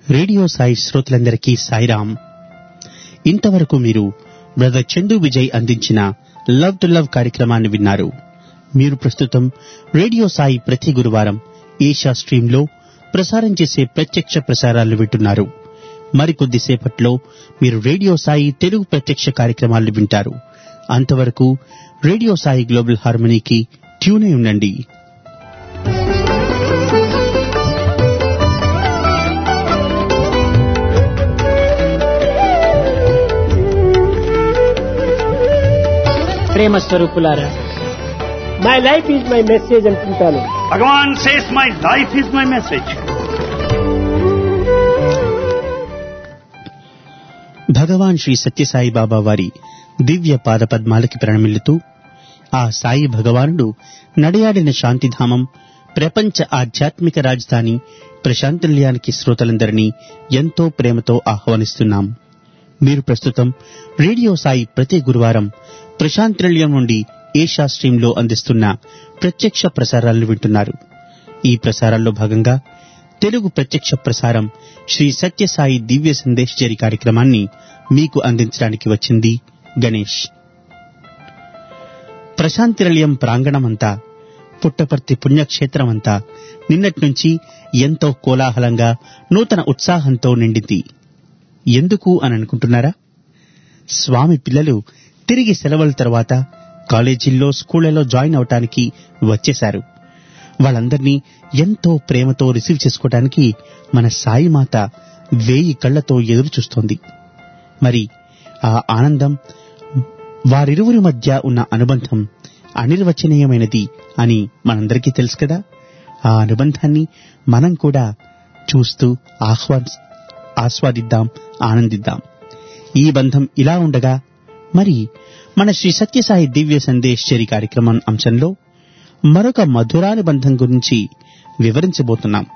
Radio Sai శ్రోతలందరికీ సాయిరాం ఇంతవరకు మీరు బ్రదర్ చందు విజయ్ అందించిన లవ్ టు లవ్ కార్యక్రమాన్ని విన్నారు మీరు ప్రస్తుతం రేడియో సాయి ప్రతి గురువారం ఏషియా స్ట్రీంలో ప్రసారం చేసే ప్రత్యక్ష ప్రసారాలు వింటున్నారు మరికొద్ది సేపట్లో మీరు రేడియో సాయి తెలుగు ప్రత్యక్ష కార్యక్రమాలు వింటారు అంతవరకు రేడియో సాయి గ్లోబల్ హార్మనీకి ట్యూనే ఉండండి ప్రేమ స్వరూపులారా my life is my message అంటుంటాను Bhagavan says, My life is my message. Bhagavan Sri Sathya Sai Baba దివ్య పాద పద్మాలకి ప్రణమిల్లుతూ ఆ సాయి భగవానుడు నడయాడిన శాంతిధామం ప్రపంచ ఆధ్యాత్మిక రాజధాని ప్రశాంతినిలయానికి శ్రోతలందరినీ ఎంతో ప్రేమతో ఆహ్వానిస్తున్నాం మీరు ప్రస్తుతం రేడియో సాయి ప్రతి గురువారం ప్రశాంతి నిలయం నుండి ఏషియా స్ట్రీంలో అందిస్తున్న ప్రత్యక్ష ప్రసారాలను వింటున్నారు ఈ ప్రసారాల్లో భాగంగా తెలుగు ప్రత్యక్ష ప్రసారం శ్రీ సత్యసాయి దివ్య సందేశ్ జరి కార్యక్రమాన్ని మీకు అందించడానికి వచ్చింది గణేష్ ప్రశాంతి నిలయం ప్రాంగణమంతా పుట్టపర్తి పుణ్యక్షేత్రమంతా నిన్నటి నుంచి ఎంతో కోలాహలంగా నూతన ఉత్సాహంతో నిండింది ఎందుకు అని అనుకుంటున్నారా స్వామి పిల్లలు తిరిగి సెలవుల తర్వాత కాలేజీల్లో స్కూళ్లలో జాయిన్ అవటానికి వచ్చేశారు వాళ్ళందరినీ ఎంతో ప్రేమతో రిసీవ్ చేసుకోవటానికి మన సాయి మాత వేయి కళ్లతో ఎదురు చూస్తోంది మరి ఆ ఆనందం వారిరువురి మధ్య ఉన్న అనుబంధం అనిర్వచనీయమైనది అని మనందరికీ తెలుసు కదా ఆ అనుబంధాన్ని మనం కూడా చూస్తూ ఆహ్వా ఆస్వాదిద్దాం ఆనందిద్దాం ఈ బంధం ఇలా ఉండగా మరి మన శ్రీ సత్యసాయి దివ్య సందేశ్ చరి కార్యక్రమం అంశంలో మరొక మధురానుబంధం గురించి వివరించబోతున్నాం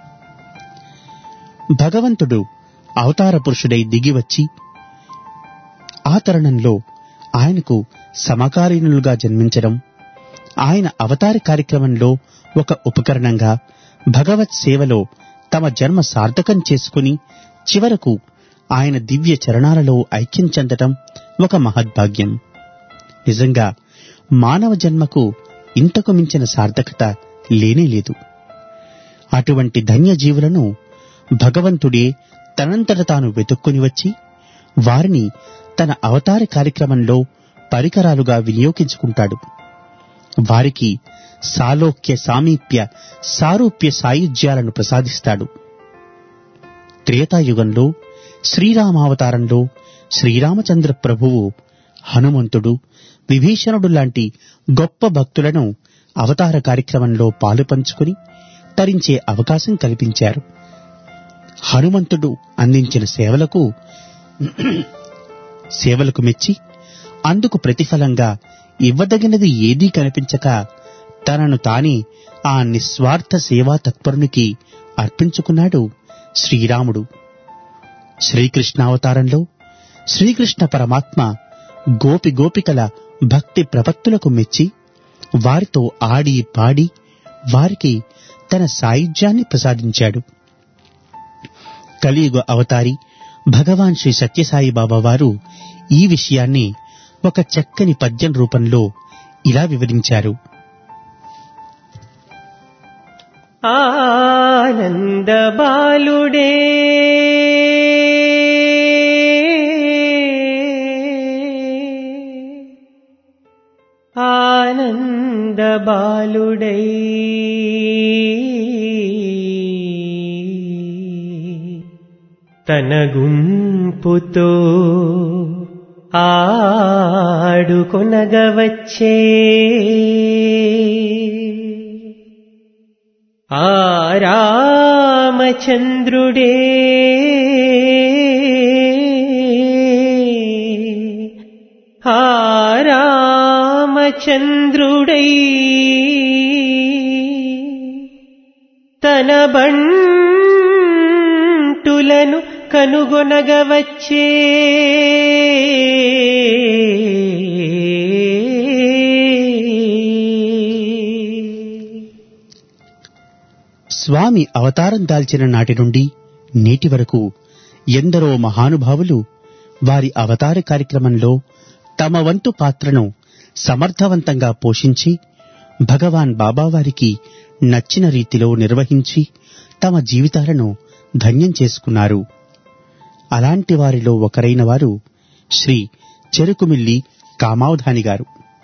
భగవంతుడు అవతార పురుషుడై దిగివచ్చి ఆ తరుణంలో ఆయనకు సమకాలీనులుగా జన్మించడం ఆయన అవతార కార్యక్రమంలో ఒక ఉపకరణంగా భగవత్ సేవలో తమ జన్మ సార్థకం చేసుకుని చివరకు ఆయన దివ్య చరణాలలో ఐక్యం చెందటం ఒక మహద్భాగ్యం నిజంగా మానవ జన్మకు ఇంతకు మించిన సార్థకత లేనే లేదు అటువంటి ధన్య జీవులను భగవంతుడే తనంతట తాను వెతుక్కుని వచ్చి వారిని తన అవతార కార్యక్రమంలో పరికరాలుగా వినియోగించుకుంటాడు వారికి సాలోక్య సామీప్య సారూప్య సాయుధ్యాలను ప్రసాదిస్తాడు త్రేతాయుగంలో శ్రీరామావతారంలో శ్రీరామచంద్ర ప్రభువు హనుమంతుడు విభీషణుడు లాంటి గొప్ప భక్తులను అవతార కార్యక్రమంలో పాలు పంచుకుని తరించే అవకాశం కల్పించారు హనుమంతుడు అందించిన సేవలకు సేవలకు మెచ్చి అందుకు ప్రతిఫలంగా ఇవ్వదగినది ఏదీ కనిపించక తనను తానే ఆ నిస్వార్థ సేవా తత్పరునికి అర్పించుకున్నాడు శ్రీరాముడు శ్రీకృష్ణావతారంలో శ్రీకృష్ణ పరమాత్మ గోపి గోపికల భక్తి ప్రపత్తులకు మెచ్చి వారితో ఆడి పాడి వారికి తన సాయుధ్యాన్ని ప్రసాదించాడు కలియుగ అవతారి భగవాన్ శ్రీ సత్యసాయి బాబా వారు ఈ విషయాన్ని ఒక చక్కని పద్యం రూపంలో ఇలా వివరించారు ఆనంద బాలుడే ఆనంద బాలుడై తన గుంపుతో ఆడుకొనగవచ్చే ఆ రామచంద్రుడే ఆ రామచంద్రుడై తన బంటులను కనుగొనగవచ్చే స్వామి అవతారం దాల్చిన నాటి నుండి నేటి వరకు ఎందరో మహానుభావులు వారి అవతార కార్యక్రమంలో తమ వంతు పాత్రను సమర్థవంతంగా పోషించి భగవాన్ బాబావారికి నచ్చిన రీతిలో నిర్వహించి తమ జీవితాలను ధన్యం చేసుకున్నారు అలాంటి వారిలో ఒకరైన వారు శ్రీ చెరుకుమిల్లి కామావధాని గారు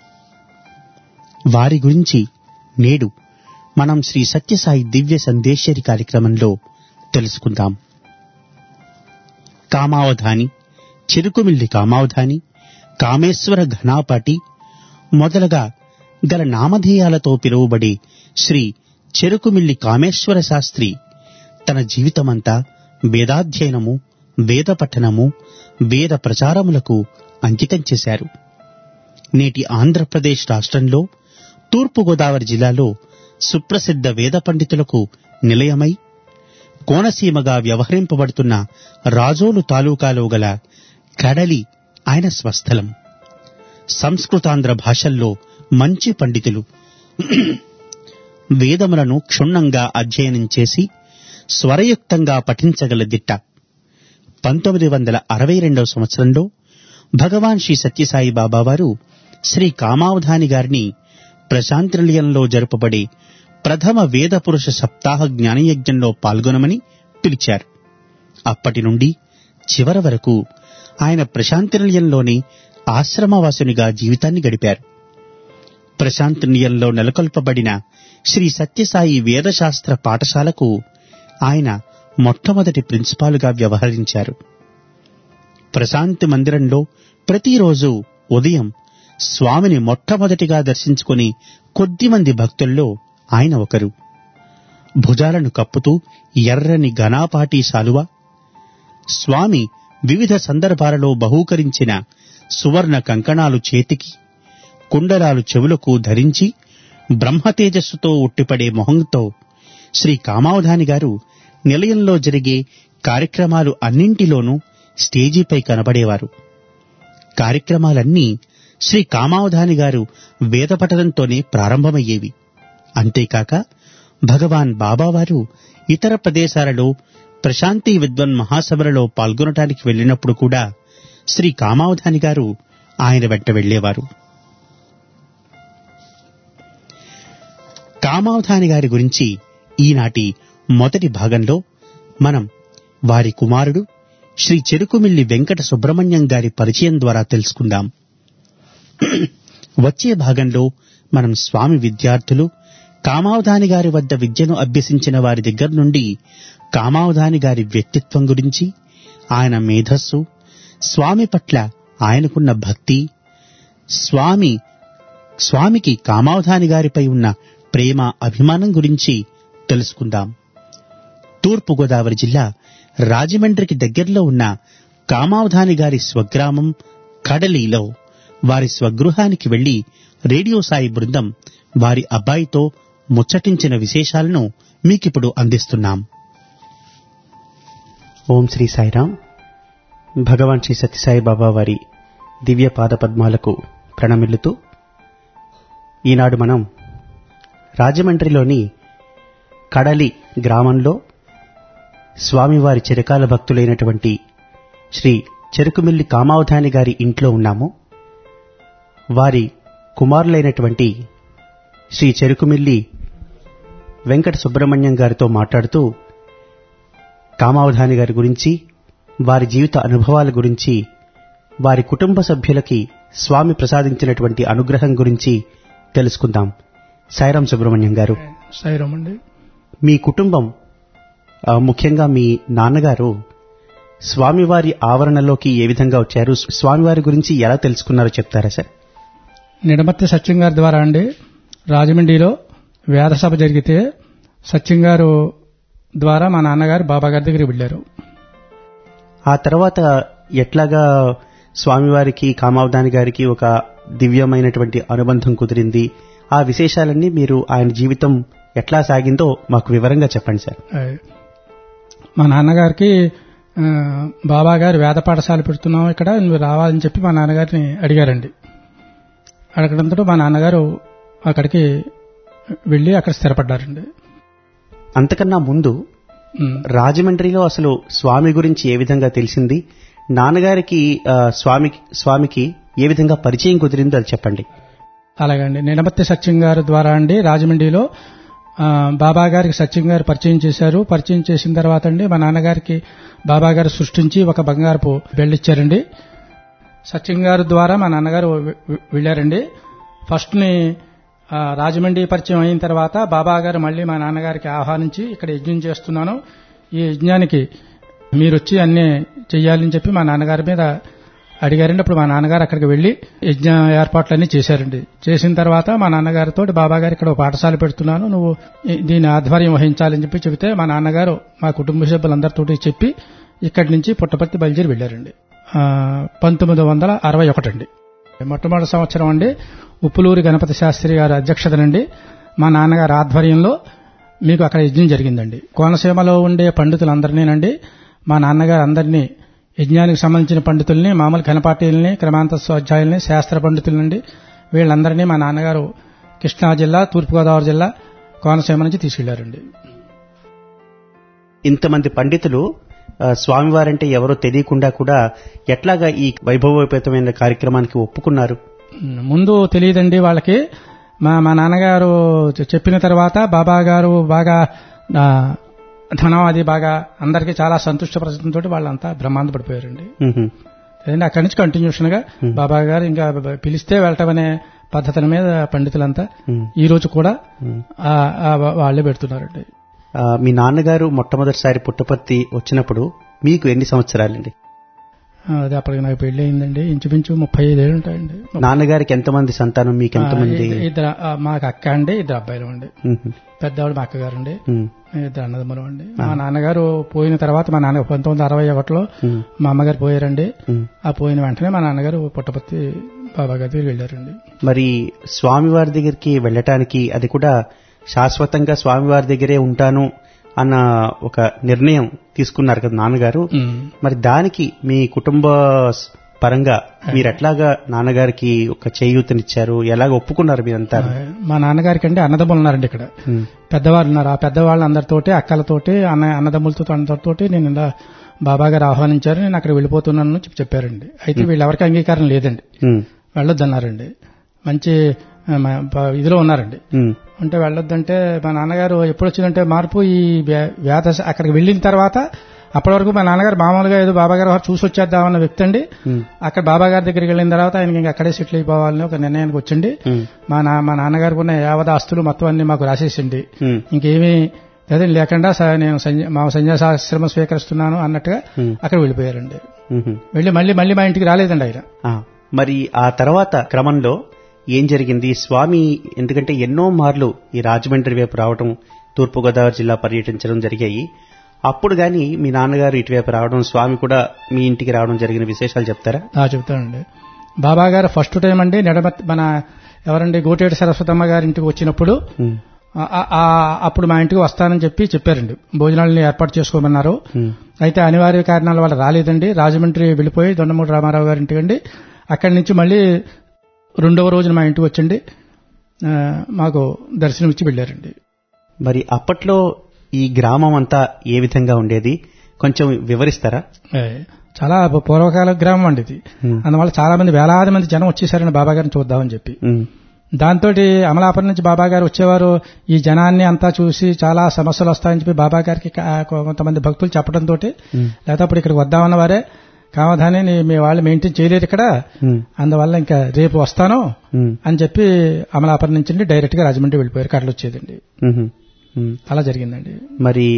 వారి గురించి నేడు మనం శ్రీ సత్యసాయి దివ్య సందేశ్వరి కార్యక్రమంలో తెలుసుకుందాం కామావధాని చెరుకుమిల్లి కామావధాని కామేశ్వర ఘనాపాటి మొదలగా గల నామధేయాలతో పిలువబడే శ్రీ చెరుకుమిల్లి కామేశ్వర శాస్త్రి తన జీవితమంతా వేదాధ్యయనము వేద పఠనము వేద ప్రచారములకు అంకితం చేశారు నేటి ఆంధ్రప్రదేశ్ రాష్ట్రంలో తూర్పుగోదావరి జిల్లాలో సుప్రసిద్ధ వేద పండితులకు నిలయమై కోనసీమగా వ్యవహరింపబడుతున్న రాజోలు తాలూకాలో గల కడలి ఆయన స్వస్థలం సంస్కృతాంధ్ర భాషల్లో మంచి పండితులు వేదములను క్షుణ్ణంగా అధ్యయనం చేసి స్వరయుక్తంగా పఠించగల దిట్ట పంతొమ్మిది వందల అరవై రెండవ సంవత్సరంలో భగవాన్ శ్రీ సత్యసాయి బాబా వారు శ్రీ కామావధాని గారిని ప్రశాంతి నిలయంలో జరుపబడే ప్రథమ వేద పురుష సప్తాహ జ్ఞానయజ్ఞంలో పాల్గొనమని పిలిచారు అప్పటి నుండి చివరి వరకు ఆయన ప్రశాంతి నిలయంలోనే ఆశ్రమవాసునిగా జీవితాన్ని గడిపారు ప్రశాంతి నిలయంలో నెలకొల్పబడిన శ్రీ సత్యసాయి వేదశాస్త్ర పాఠశాలకు ఆయన మొట్టమొదటి ప్రిన్సిపాలుగా వ్యవహరించారు ప్రశాంతి మందిరంలో ప్రతిరోజు ఉదయం స్వామిని మొట్టమొదటిగా దర్శించుకుని కొద్దిమంది భక్తుల్లో ఆయన ఒకరు భుజాలను కప్పుతూ ఎర్రని ఘనాపాటి శాలువ స్వామి వివిధ సందర్భాలలో బహూకరించిన సువర్ణ కంకణాలు చేతికి కుండలాలు చెవులకు ధరించి బ్రహ్మతేజస్సుతో ఉట్టిపడే మొహంతో శ్రీ కామావధాని గారు నిలయంలో జరిగే కార్యక్రమాలు అన్నింటిలోనూ స్టేజీపై కనబడేవారు కార్యక్రమాలన్నీ శ్రీ కామావధాని గారు వేదపఠనంతోనే ప్రారంభమయ్యేవి అంతేకాక భగవాన్ బాబావారు ఇతర ప్రదేశాలలో ప్రశాంతి విద్వన్ మహాసభలలో పాల్గొనటానికి వెళ్ళినప్పుడు కూడా శ్రీ కామావధాని గారు ఆయన వెంట వెళ్లేవారు కామావధాని గారి గురించి ఈనాటి మొదటి భాగంలో మనం వారి కుమారుడు శ్రీ చెరుకుమిల్లి వెంకట సుబ్రహ్మణ్యం గారి పరిచయం ద్వారా తెలుసుకుందాం వచ్చే భాగంలో మనం స్వామి విద్యార్థులు కామావధాని గారి వద్ద విద్యను అభ్యసించిన వారి దగ్గర నుండి కామావధాని గారి వ్యక్తిత్వం గురించి ఆయన మేధస్సు స్వామి పట్ల ఆయనకున్న భక్తి స్వామి స్వామికి కామావధాని గారిపై ఉన్న ప్రేమ అభిమానం గురించి తెలుసుకుందాం తూర్పుగోదావరి జిల్లా రాజమండ్రికి దగ్గరలో ఉన్న కామావధాని గారి స్వగ్రామం కడలిలో వారి స్వగృహానికి వెళ్లి రేడియో సాయి బృందం వారి అబ్బాయితో ముచ్చటించిన విశేషాలను మీకిప్పుడు అందిస్తున్నాం ఓం శ్రీ సాయిరాం భగవాన్ శ్రీ సత్యసాయి బాబా వారి దివ్య పాద పద్మాలకు ప్రణమిల్లుతూ ఈనాడు మనం రాజమండ్రిలోని కడలి గ్రామంలో స్వామివారి చిరకాల భక్తులైనటువంటి శ్రీ చెరుకుమిల్లి కామావధాని గారి ఇంట్లో ఉన్నాము వారి కుమారులైనటువంటి శ్రీ చెరుకుమిల్లి వెంకట సుబ్రహ్మణ్యం గారితో మాట్లాడుతూ కామావధాని గారి గురించి వారి జీవిత అనుభవాల గురించి వారి కుటుంబ సభ్యులకి స్వామి ప్రసాదించినటువంటి అనుగ్రహం గురించి తెలుసుకుందాం సాయిరాం సుబ్రహ్మణ్యం గారు సాయిరామ్ అండి మీ కుటుంబం ఆ, ముఖ్యంగా మీ నాన్నగారు స్వామివారి ఆవరణలోకి ఏ విధంగా వచ్చారు స్వామివారి గురించి ఎలా తెలుసుకున్నారో చెప్తారా సార్ నిడమత్తి సత్యం గారి ద్వారా అండి రాజమండ్రిలో వేద సభ జరిగితే సత్యం గారు ద్వారా మా నాన్నగారు బాబా గారి దగ్గరికి వెళ్ళారు ఆ తర్వాత ఎట్లాగా స్వామివారికి కామావధాని గారికి ఒక దివ్యమైనటువంటి అనుబంధం కుదిరింది ఆ విశేషాలన్నీ మీరు ఆయన జీవితం ఎట్లా సాగిందో మాకు వివరంగా చెప్పండి సార్ ఆయ్. మా నాన్నగారికి ఆ, బాబా గారు వేద పాఠశాల పెడుతున్నాం ఇక్కడ నువ్వు రావాలని చెప్పి మా నాన్నగారిని అడిగారండి అడగడంతో మా నాన్నగారు అక్కడికి వెళ్ళి అక్కడ స్థిరపడ్డారండి అంతకన్నా ముందు ఉమ్. రాజమండ్రిలో అసలు స్వామి గురించి ఏ విధంగా తెలిసింది నాన్నగారికి ఆ, స్వామికి స్వామికి ఏ విధంగా పరిచయం కుదిరిందో అది చెప్పండి అలాగండి నిడమత్తి సత్యం గారి ద్వారా అండి రాజమండ్రిలో ఆ, బాబా గారికి సత్యం గారు పరిచయం చేశారు పరిచయం చేసిన తర్వాత అండి మా నాన్నగారికి బాబా గారు సృష్టించి ఒక బంగారపు బెల్లిచ్చారండి సత్యం గారి ద్వారా మా నాన్నగారు వె- వె- వెళ్ళారండి ఫస్ట్ ని ఆ, రాజమండ్రి పరిచయం అయిన తర్వాత బాబా గారు మళ్ళీ మా నాన్నగారికి ఆహ్వానించి ఇక్కడ యజ్ఞం చేస్తున్నాను ఈ యజ్ఞానికి మీరు వచ్చి అన్ని చెయ్యాలని చెప్పి మా నాన్నగారి మీద అడిగారండి అప్పుడు మా నాన్నగారు అక్కడికి వెళ్లి యజ్ఞ ఏర్పాట్లన్నీ చేశారండి చేసిన తర్వాత మా నాన్నగారితో బాబా గారు ఇక్కడ ఒక పాఠశాల పెడుతున్నాను నువ్వు ఈ- దీని ఆధ్వర్యం వహించాలని చెప్పి చెబితే మా నాన్నగారు మా కుటుంబ సభ్యులందరితో చెప్పి ఇక్కడి నుంచి పుట్టపర్తి బయలుదేరి వెళ్లారండి ఆ, పంతొమ్మిది వందల అరవై ఒకటండి మొట్టమొదటి సంవత్సరం అండి ఉప్పులూరి గణపతి శాస్త్రి గారి అధ్యక్షతనండి మా నాన్నగారి ఆధ్వర్యంలో మీకు అక్కడ యజ్ఞం జరిగిందండి కోనసీమలో ఉండే పండితులందరినీనండి మా నాన్నగారు అందరినీ యజ్ఞానికి సంబంధించిన పండితుల్ని మామూలు ఘనపాటీలని క్రమాంత స్వాధ్యాయుల్ని శాస్త్ర పండితులండి వీళ్ళందరినీ మా నాన్నగారు కృష్ణా జిల్లా తూర్పుగోదావరి జిల్లా కోనసీమ నుంచి తీసుకెళ్లారండి ఇంతమంది పండితులు ఆ, స్వామివారంటే ఎవరో తెలియకుండా కూడా ఎట్లాగా ఈ వైభవోపేతమైన కార్యక్రమానికి ఒప్పుకున్నారు ముందు తెలియదండి వాళ్ళకి మా మా నాన్నగారు చె- చెప్పిన తర్వాత బాబా గారు బాగా ఆ, ధనం అది బాగా అందరికీ చాలా సంతుష్టపరచడంతో వాళ్ళంతా బ్రహ్మాండ పడిపోయారండి మ్మ్. అదండి అక్కడి నుంచి కంటిన్యూషన్ గా బాబా గారు ఇంకా బ- పిలిస్తే వెళ్ళటం అనే పద్ధతి మీద పండితులంతా మ్మ్. ఈ రోజు కూడా మ్మ్. ఆ, ఆ వాళ్ళే పెడుతున్నారండి ఆ, మీ నాన్నగారు మొట్టమొదటిసారి పుట్టపర్తి వచ్చినప్పుడు మీకు ఎన్ని సంవత్సరాలండి ఆ, అది అప్పటికి నాకు పెళ్లి అయిందండి ఇంచుమించు ముప్పై ఐదేళ్ళు ఉంటాయండి నాన్నగారికి ఎంతమంది సంతానం మీకు ఎంతమంది ఆ, ఇద్దరు ఆ, మాకు అక్క అండి ఇద్దరు అబ్బాయిలు అండి మ్మ్. పెద్దవాడు మా అక్కగారు అండి మ్మ్. ఇద్దరు అన్నదమ్ములు అండి మా నాన్నగారు పోయిన తర్వాత మా నాన్న పంతొమ్మిది వందల అరవై ఒకటిలో మ్మ్. మా అమ్మగారు పోయారండి మ్మ్. ఆ పోయిన వెంటనే మా నాన్నగారు పుట్టపర్తి బాబా గారి దగ్గరికి వెళ్ళారండి మరి స్వామివారి దగ్గరికి వెళ్ళటానికి అది కూడా శాశ్వతంగా స్వామివారి దగ్గరే ఉంటాను అన్న ఒక నిర్ణయం తీసుకున్నారు కదా నాన్నగారు ఉమ్. మరి దానికి మీ కుటుంబ స్- పరంగా మీరు ఎట్లాగా నాన్నగారికి ఒక చేయూతనిచ్చారు ఎలాగ ఒప్పుకున్నారు మీరంతా ఆ, మా నాన్నగారికి అండి అన్నదమ్ములు ఉన్నారండి ఇక్కడ ఉమ్, పెద్దవాళ్ళు ఉన్నారు ఆ పెద్దవాళ్ళ అందరితోటి అక్కలతోటి అన్న అన్నదమ్ములతో అందరితోటి నేను ఇలా బాబా గారు ఆహ్వానించారు నేను అక్కడ వెళ్ళిపోతున్నాను అని చెప్పి చెప్పారండి అయితే వీళ్ళెవరికి అంగీకారం లేదండి ఉమ్, వెళ్ళొద్దన్నారండి మంచి ఆ, మ- ప- ఇదిలో ఉన్నారండి ఉమ్, అంటే వెళ్ళొద్దంటే మా నాన్నగారు ఎప్పుడు వచ్చిందంటే మార్పు ఈ వ్యా- వ్యాధ అక్కడికి వెళ్ళిన తర్వాత అప్పటి వరకు మా నాన్నగారు మామూలుగా ఏదో బాబా గారు చూసి వచ్చేద్దామన్న వ్యక్తి అండి ఉమ్, అక్కడ బాబా గారి దగ్గరికి వెళ్ళిన తర్వాత ఆయనకి ఇంకా అక్కడే సెటిల్ అయిపోవాలని ఒక నిర్ణయానికి వచ్చండి ఉమ్, మా నా మా నాన్నగారికి ఉన్న యావద ఆస్తులు మొత్తం అన్ని మాకు రాసేసిండి ఉమ్, ఇంకేమీ అదే లేకుండా స- నేను సన్య- మా సన్యాసాశ్రమం స్వీకరిస్తున్నాను అన్నట్టుగా ఉమ్, అక్కడ వెళ్ళిపోయారండి ఉమ్. వెళ్ళి మళ్ళీ మళ్ళీ మా ఇంటికి రాలేదండి ఆయన ఆ, మరి ఆ తర్వాత క్రమంలో ఏం జరిగింది స్వామి ఎందుకంటే ఎన్నో మార్లు ఈ రాజమండ్రి వైపు రావడం తూర్పుగోదావరి జిల్లా పర్యటించడం జరిగాయి అప్పుడు గాని మీ నాన్నగారు ఇటువైపు రావడం స్వామి కూడా మీ ఇంటికి రావడం జరిగిన విశేషాలు చెప్తారా ఆ చెప్తానండి బాబా గారు ఫస్ట్ టైం అండి నడమత్ మన ఎవరండి గోటేటి సరస్వతమ్మ గారి ఇంటికి వచ్చినప్పుడు ఉమ్, ఆ- ఆ- ఆ- అప్పుడు మా ఇంటికి వస్తానని చెప్పి చెప్పారండి భోజనాలని ఏర్పాటు చేసుకోమన్నారు ఉమ్, అయితే అనివార్య కారణాల వల్ల రాలేదండి రాజమండ్రి వెళ్ళిపోయి దొండమూడి రామారావు గారి ఇంటికి అండి అక్కడి నుంచి మళ్ళీ రెండవ రోజున మా ఇంటికి వచ్చండి ఆ, మాకు దర్శనం ఇచ్చి వెళ్ళారండి మరి అప్పట్లో ఈ గ్రామం అంతా ఏ విధంగా ఉండేది కొంచెం వివరిస్తారా ఏ, చాలా పూర్వకాల గ్రామం అండి ఇది ఉమ్, అందువల్ల చాలా మంది వేలాది మంది జనం వచ్చేసారండి బాబా గారిని చూద్దామని చెప్పి ఉమ్, దాంతో అమలాపురం నుంచి బాబా గారు వచ్చేవారు ఈ జనాన్ని అంతా చూసి చాలా సమస్యలు వస్తాయని చెప్పి బాబా గారికి కా- కొంతమంది భక్తులు చెప్పడంతో ఉమ్, లేకపోతే అప్పుడు ఇక్కడికి వద్దామన్న వారే కామధాని నీ- మీ వాళ్ళు మెయింటైన్ చేయలేరు ఇక్కడ ఉమ్, అందువల్ల ఇంకా రేపు వస్తాను ఉమ్, అని చెప్పి అమలాపురం నుంచి డైరెక్ట్ గా రాజమండ్రి వెళ్ళిపోయారు కడలు వచ్చేదండి ఉమ్, ఉమ్. అలా జరిగిందండి మరి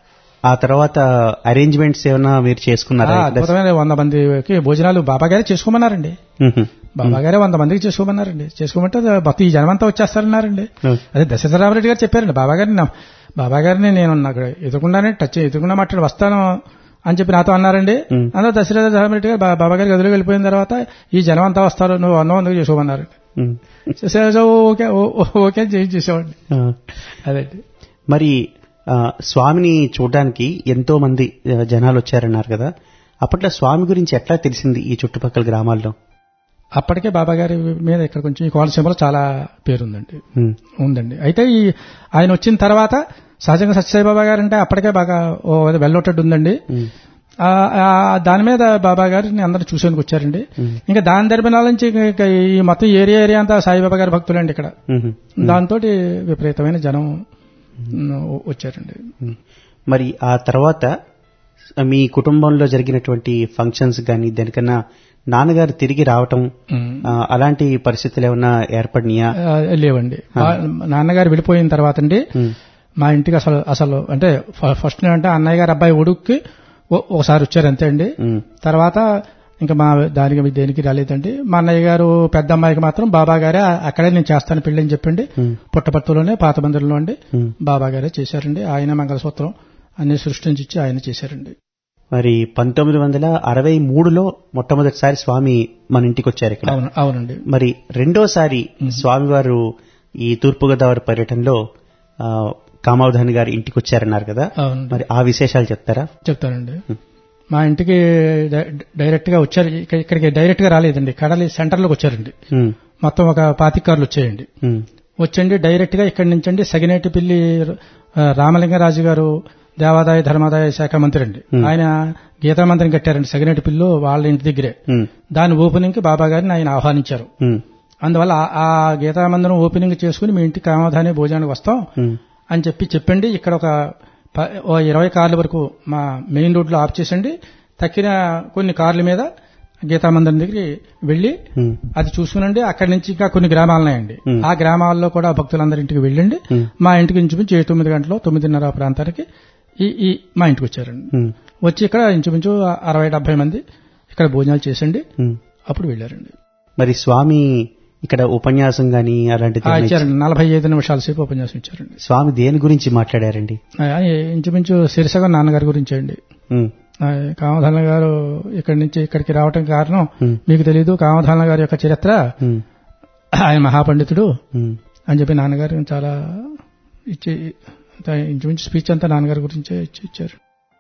ఆ తర్వాత అరేంజ్మెంట్స్ ఏమైనా మీరు చేసుకున్నారా ఆ, అద్భుతమైన వంద మందికి భోజనాలు బాబా గారే చేసుకోమన్నారండి ఉహు, బాబా గారే వంద మందికి చేసుకోమన్నారండి చేసుకోమంటే అది భక్తి ఈ జనమంతా వచ్చేస్తారన్నారండి ఉమ్, అదే దశరథరామరెడ్డి గారు చెప్పారండి బాబా గారిని నా- బాబా గారిని నేను నాకు ఎదురుకుండానే టచ్ ఎదురుకుండా మాట్లాడి వస్తాను అని చెప్పి నాతో అన్నారండి ఉమ్. అందులో దశరథ రామరెడ్డి గారు బా- బాబా గారి గదిలోకి వెళ్ళిపోయిన తర్వాత ఈ జనం అంతా వస్తారు నువ్వు అన్నం అందుకు చేసుకోమన్నారండి ఉమ్. చేసే ఓకే ఓ- ఓ- ఓకే అని చేసి చేసేవాడిని ఆ, అదండి మరి ఆ, స్వామిని చూడడానికి ఎంతో మంది ఆ, జనాలు వచ్చారన్నారు కదా అప్పట్లో స్వామి గురించి ఎట్లా తెలిసింది ఈ చుట్టుపక్కల గ్రామాల్లో అప్పటికే బాబా గారి మీద ఇక్కడ కొంచెం ఈ కోనసీమలో చాలా పేరుందండి ఉమ్, ఉందండి అయితే ఈ ఆయన వచ్చిన తర్వాత సహజంగా సత్యసాయి బాబా గారు అంటే అప్పటికే బాగా ఓ వెల్లోటెడ్ ఉందండి ఉమ్, ఆ, ఆ, దాని మీద బాబా గారిని అందరూ చూసేందుకు వచ్చారండి ఉమ్, ఇంకా దాని తరపునాల నుంచి ఇక- ఇక ఈ మొత్తం ఏరియా ఏరియా అంతా సాయిబాబా గారి భక్తులండి ఇక్కడ ఉమ్, దాంతో విపరీతమైన జనం ఉమ్, వచ్చారండి ఉమ్. మరి ఆ తర్వాత మీ కుటుంబంలో జరిగినటువంటి ఫంక్షన్స్ కానీ దానికన్నా నాన్నగారు తిరిగి రావటం ఉమ్. ఆ, అలాంటి పరిస్థితులు ఏమన్నా ఏర్పడినాయా ఆ, లేవండి వా- నాన్నగారు వెళ్ళిపోయిన తర్వాత అండి ఉమ్, మా ఇంటికి అసలు అసలు అంటే ఫ- ఫస్ట్ అంటే అన్నయ్య గారు అబ్బాయి ఉడుక్కి ఓ- ఒకసారి వచ్చారు అంతే అండి ఉమ్, తర్వాత ఇంకా మా దానికి దేనికి రాలేదండి మా అన్నయ్య గారు పెద్ద అమ్మాయికి మాత్రం బాబా గారే అక్కడే నేను చేస్తాను పెళ్లి అని చెప్పండి ఉమ్, పుట్టపర్తిలోనే పాత మందిరంలో అండి ఉమ్. బాబా గారే చేశారండి ఆయన మంగళసూత్రం అన్ని సృష్టించి ఇచ్చి ఆయన చేశారండి మరి పంతొమ్మిది వందల అరవై మూడులో మొట్టమొదటిసారి స్వామి మన ఇంటికి వచ్చారు ఇక్కడ అవును అవునండి మరి రెండోసారి స్వామివారు ఈ తూర్పుగోదావరి పర్యటనలో ఆ, కామావధాని గారి ఇంటికి వచ్చారన్నారు కదా అవునండి మరి ఆ విశేషాలు చెప్తారా చెప్తానండి మా ఇంటికి డై- డైరెక్ట్ గా వచ్చారు ఇక్కడ- ఇక్కడికి డైరెక్ట్ గా రాలేదండి కడలి సెంటర్లోకి వచ్చారండి ఉమ్, మొత్తం ఒక పాతిక కార్లు వచ్చాయండి ఉమ్, వచ్చండి డైరెక్ట్ గా ఇక్కడి నుంచి అండి సగినేటిపల్లి ఆ, రామలింగరాజు గారు దేవాదాయ ధర్మాదాయ శాఖ మంత్రి అండి Hmm. ఆయన గీతా మంత్రిని కట్టారండి సగినేటిపల్లి వాళ్ళ ఇంటి దగ్గరే ఉమ్, దాని ఓపెనింగ్ కి బాబా గారిని ఆయన ఆహ్వానించారు ఉమ్, అందువల్ల ఆ- ఆ గీతా మందిరం ఓపెనింగ్ చేసుకుని మీ ఇంటికి కామధాని భోజనానికి వస్తాం ఉమ్, అని చెప్పి చెప్పండి ఇక్కడ ఒక ప- ఓ ఇరవై కార్ల వరకు మా మెయిన్ రోడ్ లో ఆఫ్ చేసండి తక్కిన కొన్ని కార్ల మీద గీతా మందిరం దగ్గరికి వెళ్లి ఉమ్, అది చూసుకునండి అక్కడి నుంచి ఇంకా కొన్ని గ్రామాలు ఉన్నాయండి Hmm. ఆ గ్రామాల్లో కూడా భక్తులందరింటికి వెళ్ళండి Hmm. మా ఇంటికి ఇంచుమించు ఏ తొమ్మిది గంటలు తొమ్మిదిన్నర ఆ ప్రాంతానికి ఈ ఈ మా ఇంటికి వచ్చారండి ఉమ్, వచ్చి ఇక్కడ ఇంచుమించు అరవై డెబ్బై మంది ఇక్కడ భోజనాలు చేసండి ఉమ్. అప్పుడు వెళ్ళారండి మరి స్వామి ఇక్కడ ఉపన్యాసం గాని అలాంటిది ఆ, ఏమైనా ఇచ్చారండి నలభై ఐదు నిమిషాల సేపు ఉపన్యాసం ఇచ్చారండి స్వామి దేని గురించి మాట్లాడారండి ఆ, ఇంచుమించు శిరసగా నాన్నగారి గురించి అండి ఉమ్, ఆ, కామధాన గారు ఇక్కడి నుంచి ఇక్కడికి రావటం కారణం ఉమ్, మీకు తెలియదు కామధాన గారి యొక్క చరిత్ర ఉమ్, ఆయన మహాపండితుడు ఉమ్, అని చెప్పి నాన్నగారు చాలా ఇచ్చి అంతా ఇంచుమించు స్పీచ్ అంతా నాన్నగారి గురించే ఇచ్చి ఇచ్చారు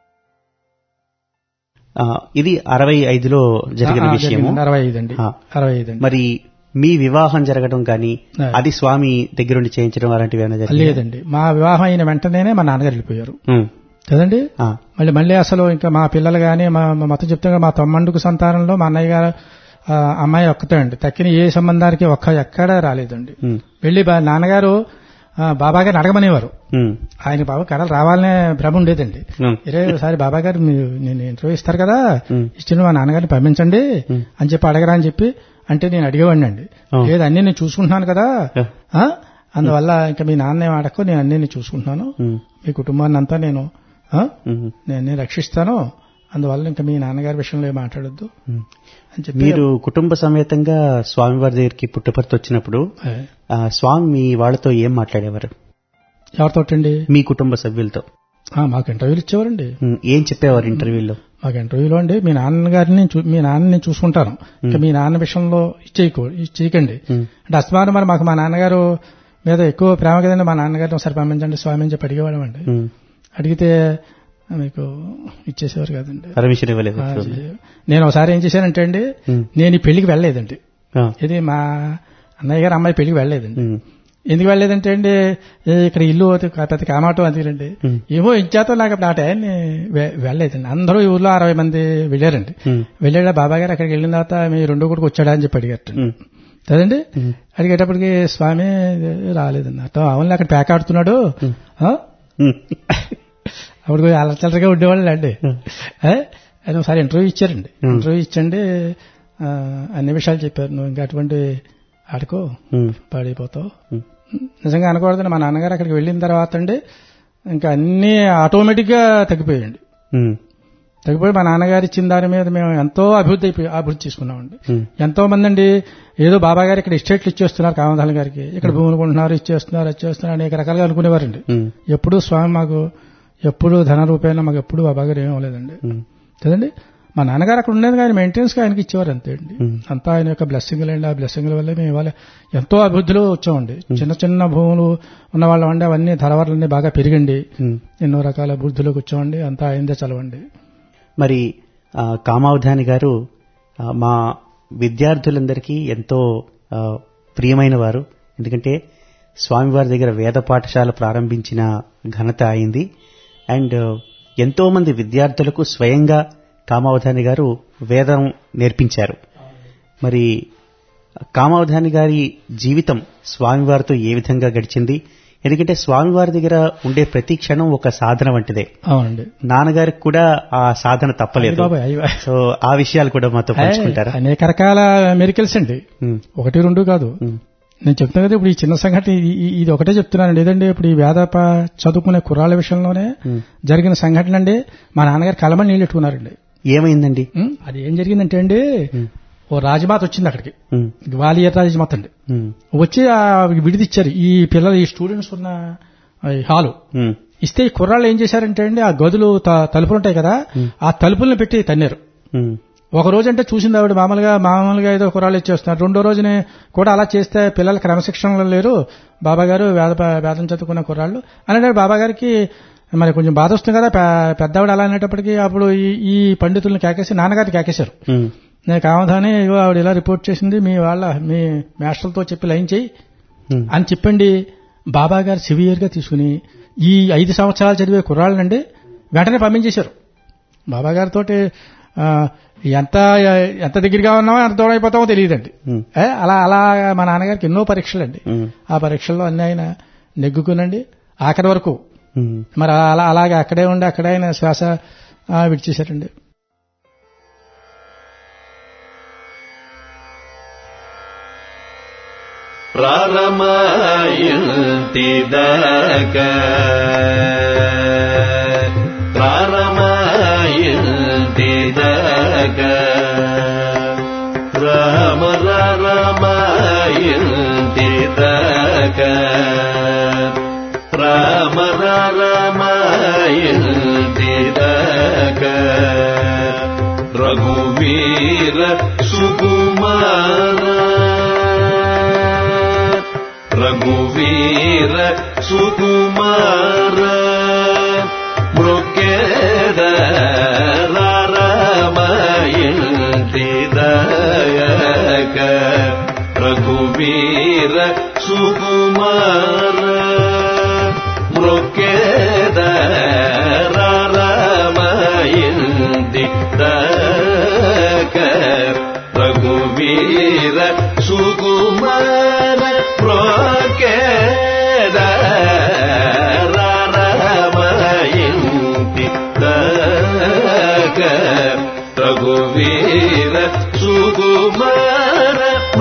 ఆ, ఇది అరవై ఐదులో జరిగిన ఆ, ఆ, విషయము జరిగింది. అరవై ఐదు అండి ఆ. అరవై ఐదు అండి మరి మీ వివాహం జరగడం కానీ ఆ. అది స్వామి దగ్గరుండి చేయించడం అలాంటివి ఏమైనా జరిగాయా? లేదండి మా వివాహం అయిన వెంటనే మా నాన్నగారు వెళ్ళిపోయారు ఉమ్, కదండి ఆ, మళ్ళీ మళ్ళీ అసలు ఇంకా మా పిల్లలు కానీ మా మా మొత్తం చెప్తే మా తమ్మండుకు సంతానంలో మా అన్నయ్య గారు ఆ, అమ్మాయి ఒక్కతే అండి తక్కిన ఏ సంబంధానికి ఒక్క ఎక్కడా రాలేదండి ఉమ్, వెళ్ళి బా- నాన్నగారు ఆ, బాబా గారిని అడగమనేవారు ఉమ్, ఆయన బాబా కడలు రావాలనే భ్రమ ఉండేదండి ఉమ్, ఇరే ఒకసారి బాబా గారు మీరు నేను ఇంటర్వ్యూ ఇస్తారు కదా ఉమ్, ఇచ్చిన మా నాన్నగారిని పంపించండి ఉమ్. అని చెప్పి అడగరా అని చెప్పి అంటే నేను అడిగేవాడిని అండి ఆ. లేదు అన్ని నేను చూసుకుంటున్నాను కదా ఆ, ఆ? అందువల్ల ఇంకా మీ నాన్న ఏం అడక్కో నేను అన్ని నేను చూసుకుంటున్నాను ఉమ్, మీ కుటుంబాన్ని అంతా నేను ఆ? ఉమ్, నేను నేను రక్షిస్తాను అందువల్ల ఇంకా మీ నాన్నగారి విషయంలో ఏం మాట్లాడొద్దు ఉమ్. అని చెప్పి మీరు కుటుంబ సమేతంగా స్వామివారి దగ్గరికి పుట్టపర్తి వచ్చినప్పుడు ఏ, ఆ, స్వామి మీ వాళ్ళతో ఏం మాట్లాడేవారు ఎవరితోటండి మీ కుటుంబ సభ్యులతో ఆ, మాకు ఇంటర్వ్యూలు ఇచ్చేవారండి ఉమ్, ఏం చెప్పేవారు ఇంటర్వ్యూలో మాకు ఇంటర్వ్యూలో అండి మీ నాన్నగారిని చూ- మీ నాన్నని చూసుకుంటాను ఇంకా మీ నాన్న విషయంలో ఇచ్చేయకో చేయకండి ఉమ్, అంటే అస్తమానం మరి మాకు మా నాన్నగారు మీద ఎక్కువ ప్రేమ కదండి మా నాన్నగారిని ఒకసారి పంపించండి స్వామి అని చెప్పి అడిగేవాళ్ళం అండి ఉమ్, అడిగితే మీకు ఇచ్చేసేవారు కదండి పర్మిషన్ ఇవ్వలేదు ఆ, నేను ఒకసారి ఏం చేశానంటే అండి ఉమ్, నేను ఈ పెళ్లికి వెళ్ళలేదండి ఆ, ఇది మా అన్నయ్య గారు అమ్మాయి పెళ్లికి వెళ్ళలేదండి ఉమ్, ఎందుకు వెళ్ళలేదంటే అండి ఏ ఇక్కడ ఇల్లు అది పెద్ద కామాటం అందుకండి ఉమ్, ఏమో ఇచ్చాతో నాకు అప్పుడు ఆ టైంని వె- వెళ్ళలేదండి అందరూ ఈ ఊర్లో అరవై మంది వెళ్ళారండి ఉమ్, వెళ్ళాడా బాబా గారు అక్కడికి వెళ్ళిన తర్వాత మీ రెండో కొడుకు వచ్చాడా అని చెప్పి అడిగారు ఉమ్, కదండి ఉమ్, అడిగేటప్పటికి స్వామి రాలేదండి అర్థం అవును అక్కడ ప్యాక్ ఆడుతున్నాడు ఉమ్. ఆ? ఉమ్, అప్పుడు కొంచెం అలచలగా ఉండేవాళ్ళు అండి ఉమ్, అది ఒకసారి ఇంటర్వ్యూ ఇచ్చారండి Hmm. ఇంటర్వ్యూ ఇచ్చండి ఆ, అన్ని విషయాలు చెప్పారు నువ్వు ఇంకా అటువంటి ఆడుకో ఉమ్, పాడైపోతావు ఉమ్, నిజంగా అనకూడదండి మా నాన్నగారు అక్కడికి వెళ్ళిన తర్వాత అండి ఇంకా అన్ని ఆటోమేటిక్ గా తగ్గిపోయాయండి ఉమ్, తగ్గిపోయి మా నాన్నగారు ఇచ్చిన దాని మీద మేము ఎంతో అభివృద్ధి అయిపోయి అభివృద్ధి చేసుకున్నామండి ఉమ్, ఎంతో మంది అండి ఏదో బాబా గారు ఇక్కడ ఎస్టేట్లు ఇచ్చేస్తున్నారు కామధాల గారికి ఇక్కడ భూములు కొంటున్నారు ఇచ్చేస్తున్నారు ఇచ్చేస్తున్నారు అనేక రకాలుగా అనుకునేవారండి ఉమ్, ఎప్పుడూ స్వామి మాకు ఎప్పుడు ధన రూపేణ మాకు ఎప్పుడు బాబా గారు ఏమీ అవ్వలేదండి ఉమ్, కదండి మా నాన్నగారు అక్కడ ఉండేది కానీ మెయింటెనెన్స్ గా ఆయనకి ఇచ్చేవారు అంతే అండి ఉమ్. అంతా ఆయన యొక్క బ్లెస్సింగ్ అండి ఆ బ్లెస్సింగ్ల వల్ల మేము ఇవాళ ఎంతో అభివృద్ధిలో వచ్చామండి చిన్న చిన్న భూములు ఉన్న వాళ్ళం అండి అవన్నీ ధరవర్లన్నీ బాగా పెరిగండి ఉమ్. ఎన్నో రకాల అభివృద్ధిలోకి వచ్చామండి అంతా అయిందే చలవండి మరి ఆ, కామావధాని గారు ఆ, మా విద్యార్థులందరికీ ఎంతో ఆ, ప్రియమైన వారు ఎందుకంటే స్వామివారి దగ్గర వేద పాఠశాల ప్రారంభించిన ఘనత అయింది అండ్ ఎంతో మంది విద్యార్థులకు స్వయంగా కామావధాని గారు వేదం నేర్పించారు మరి కామావధాని గారి జీవితం స్వామివారితో ఏ విధంగా గడిచింది ఎందుకంటే స్వామివారి దగ్గర ఉండే ప్రతి క్షణం ఒక సాధన వంటిదే అవునండి నాన్నగారికి కూడా ఆ సాధన తప్పలేదు అయ్య బాబోయ్, అయ్య బాబోయ్. సో ఆ విషయాలు కూడా మాతో పంచుకుంటారా అనేక రకాల మెరికల్స్ అండి ఉమ్, ఒకటి రెండు కాదు ఉమ్, నేను చెప్తాను కదా ఇప్పుడు ఈ చిన్న సంఘటన ఇది- ఇది- ఇది ఒకటే చెప్తున్నాను లేదండి ఇప్పుడు ఈ వేద ప- చదువుకునే కుర్రాళ్ళ విషయంలోనే ఉమ్. జరిగిన సంఘటన అండి మా నాన్నగారు కలమని నీళ్ళు పెట్టుకున్నారండి ఏమైందండి ఉం? అది ఏం జరిగిందంటే అండి ఓ రాజమాత వచ్చింది అక్కడికి ఉమ్, గ్వాలియర్ రాజమాత అండి ఉమ్, వచ్చి ఆ విడిదిచ్చారు ఈ పిల్లలు ఈ స్టూడెంట్స్ ఉన్న ఈ హాలు ఉమ్, ఇస్తే ఈ కుర్రాళ్ళు ఏం చేశారంటే అండి ఆ గదులు త- తలుపులు ఉంటాయి కదా ఆ తలుపులను పెట్టి తన్నారు ఉమ్, ఒక రోజు అంటే చూసింది ఆవిడ మామూలుగా మామూలుగా ఏదో కుర్రాళ్ళు ఇచ్చేస్తున్నారు రెండో రోజునే కూడా అలా చేస్తే పిల్లలు క్రమశిక్షణలో లేరు బాబా గారు వేద వేదం చదువుకున్న కుర్రాళ్ళు అని బాబా గారికి మరి కొంచెం బాధ వస్తుంది కదా పె- పెద్దవాడు అలా అనేటప్పటికీ అప్పుడు ఈ- ఈ పండితులను కేకేసి నాన్నగారిని కేకేశారు ఉమ్, నేను కావధాని ఇగో ఆవిడ ఇలా రిపోర్ట్ చేసింది మీ వాళ్ళ మీ మాస్టర్లతో చెప్పి లైన్ చేయి ఉమ్, అని చెప్పండి బాబా గారు సివియర్ గా తీసుకుని ఈ ఐదు సంవత్సరాలు చదివే కుర్రాళ్ళనండి వెంటనే పంపించేశారు బాబా గారితో ఎంత ఎంత దగ్గరగా ఉన్నామో ఎంత దూరం అయిపోతామో తెలియదండి ఉమ్, ఏ, అలా అలా మా నాన్నగారికి ఎన్నో పరీక్షలు అండి ఉమ్, ఆ పరీక్షల్లో అన్ని ఆయన నెగ్గుకునండి ఆఖరి వరకు ఉమ్. మరి అలా అలాగే అక్కడే ఉండి అక్కడే ఆయన శ్వాస ఆ, విడిచేశారండి ప్రారమాయింటిదక ప్రారమాయింటిదక రామ రామాయింటిదక రామ రామాయింటిదక రఘువీర సుకుమార రఘువీర సుకుమార మృగేద రామాయంతిదయక రఘువీర సుకుమార మృగేద రామాయంతిదయక రఘువీర సుకుమార ప్రోకేద రామయంతి దక రఘువీర సుకుమార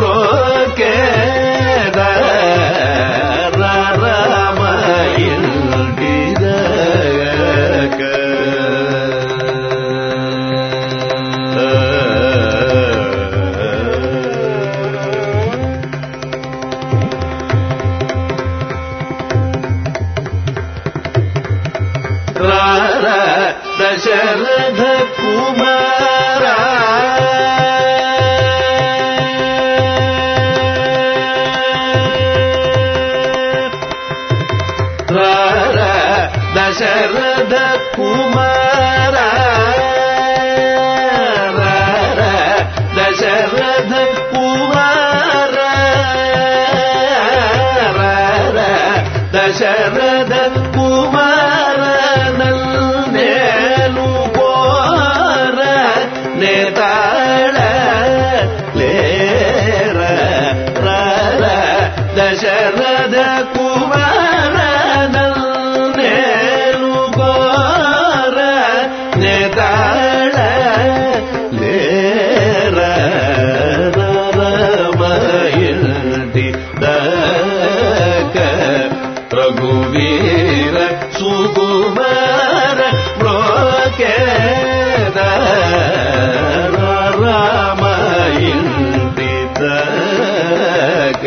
ప్రోకేద రామయంతి దక రార దశరథ కుమార రార దశరథ కుమార రార దశరథ కుమార రార దశరథ కుమార నన్నేలు కోర నేతాళ లేర రార దశరథ కుమార నన్నేలు కోర నేతాళ లేర రమయంతి దక రఘువీర సుకుమార ప్రోకేద రామయంతి దక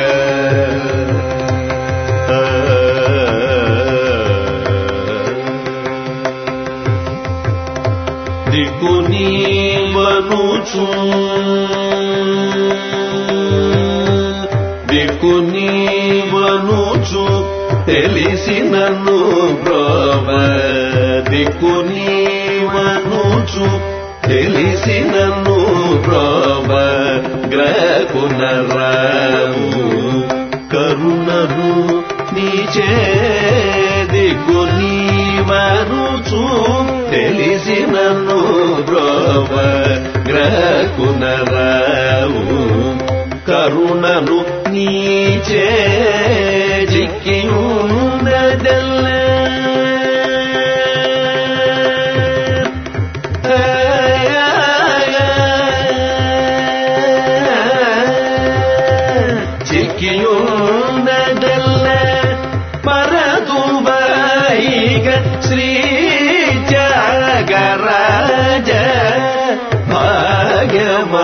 దిక్కుని వనుచు దిక్కుని వనుచు తెలిసినను బ్రోవ దిక్కుని వనుచు తెలిసినను బ్రోవ గ్రకునరావు కరుణను నీచేదికు నీ మరుచు తెలిసి నన్ను బ్రోవ గ్రకునరావు కరుణను నీచే జిక్కియున్నదెల్ల ಚಿಕ್ಕಿಯುಂದದಲ್ಲ ಪರದುಬೈಗ ಶ್ರೀ ಜಗರಾಜ ಭಾಗ್ಯಮ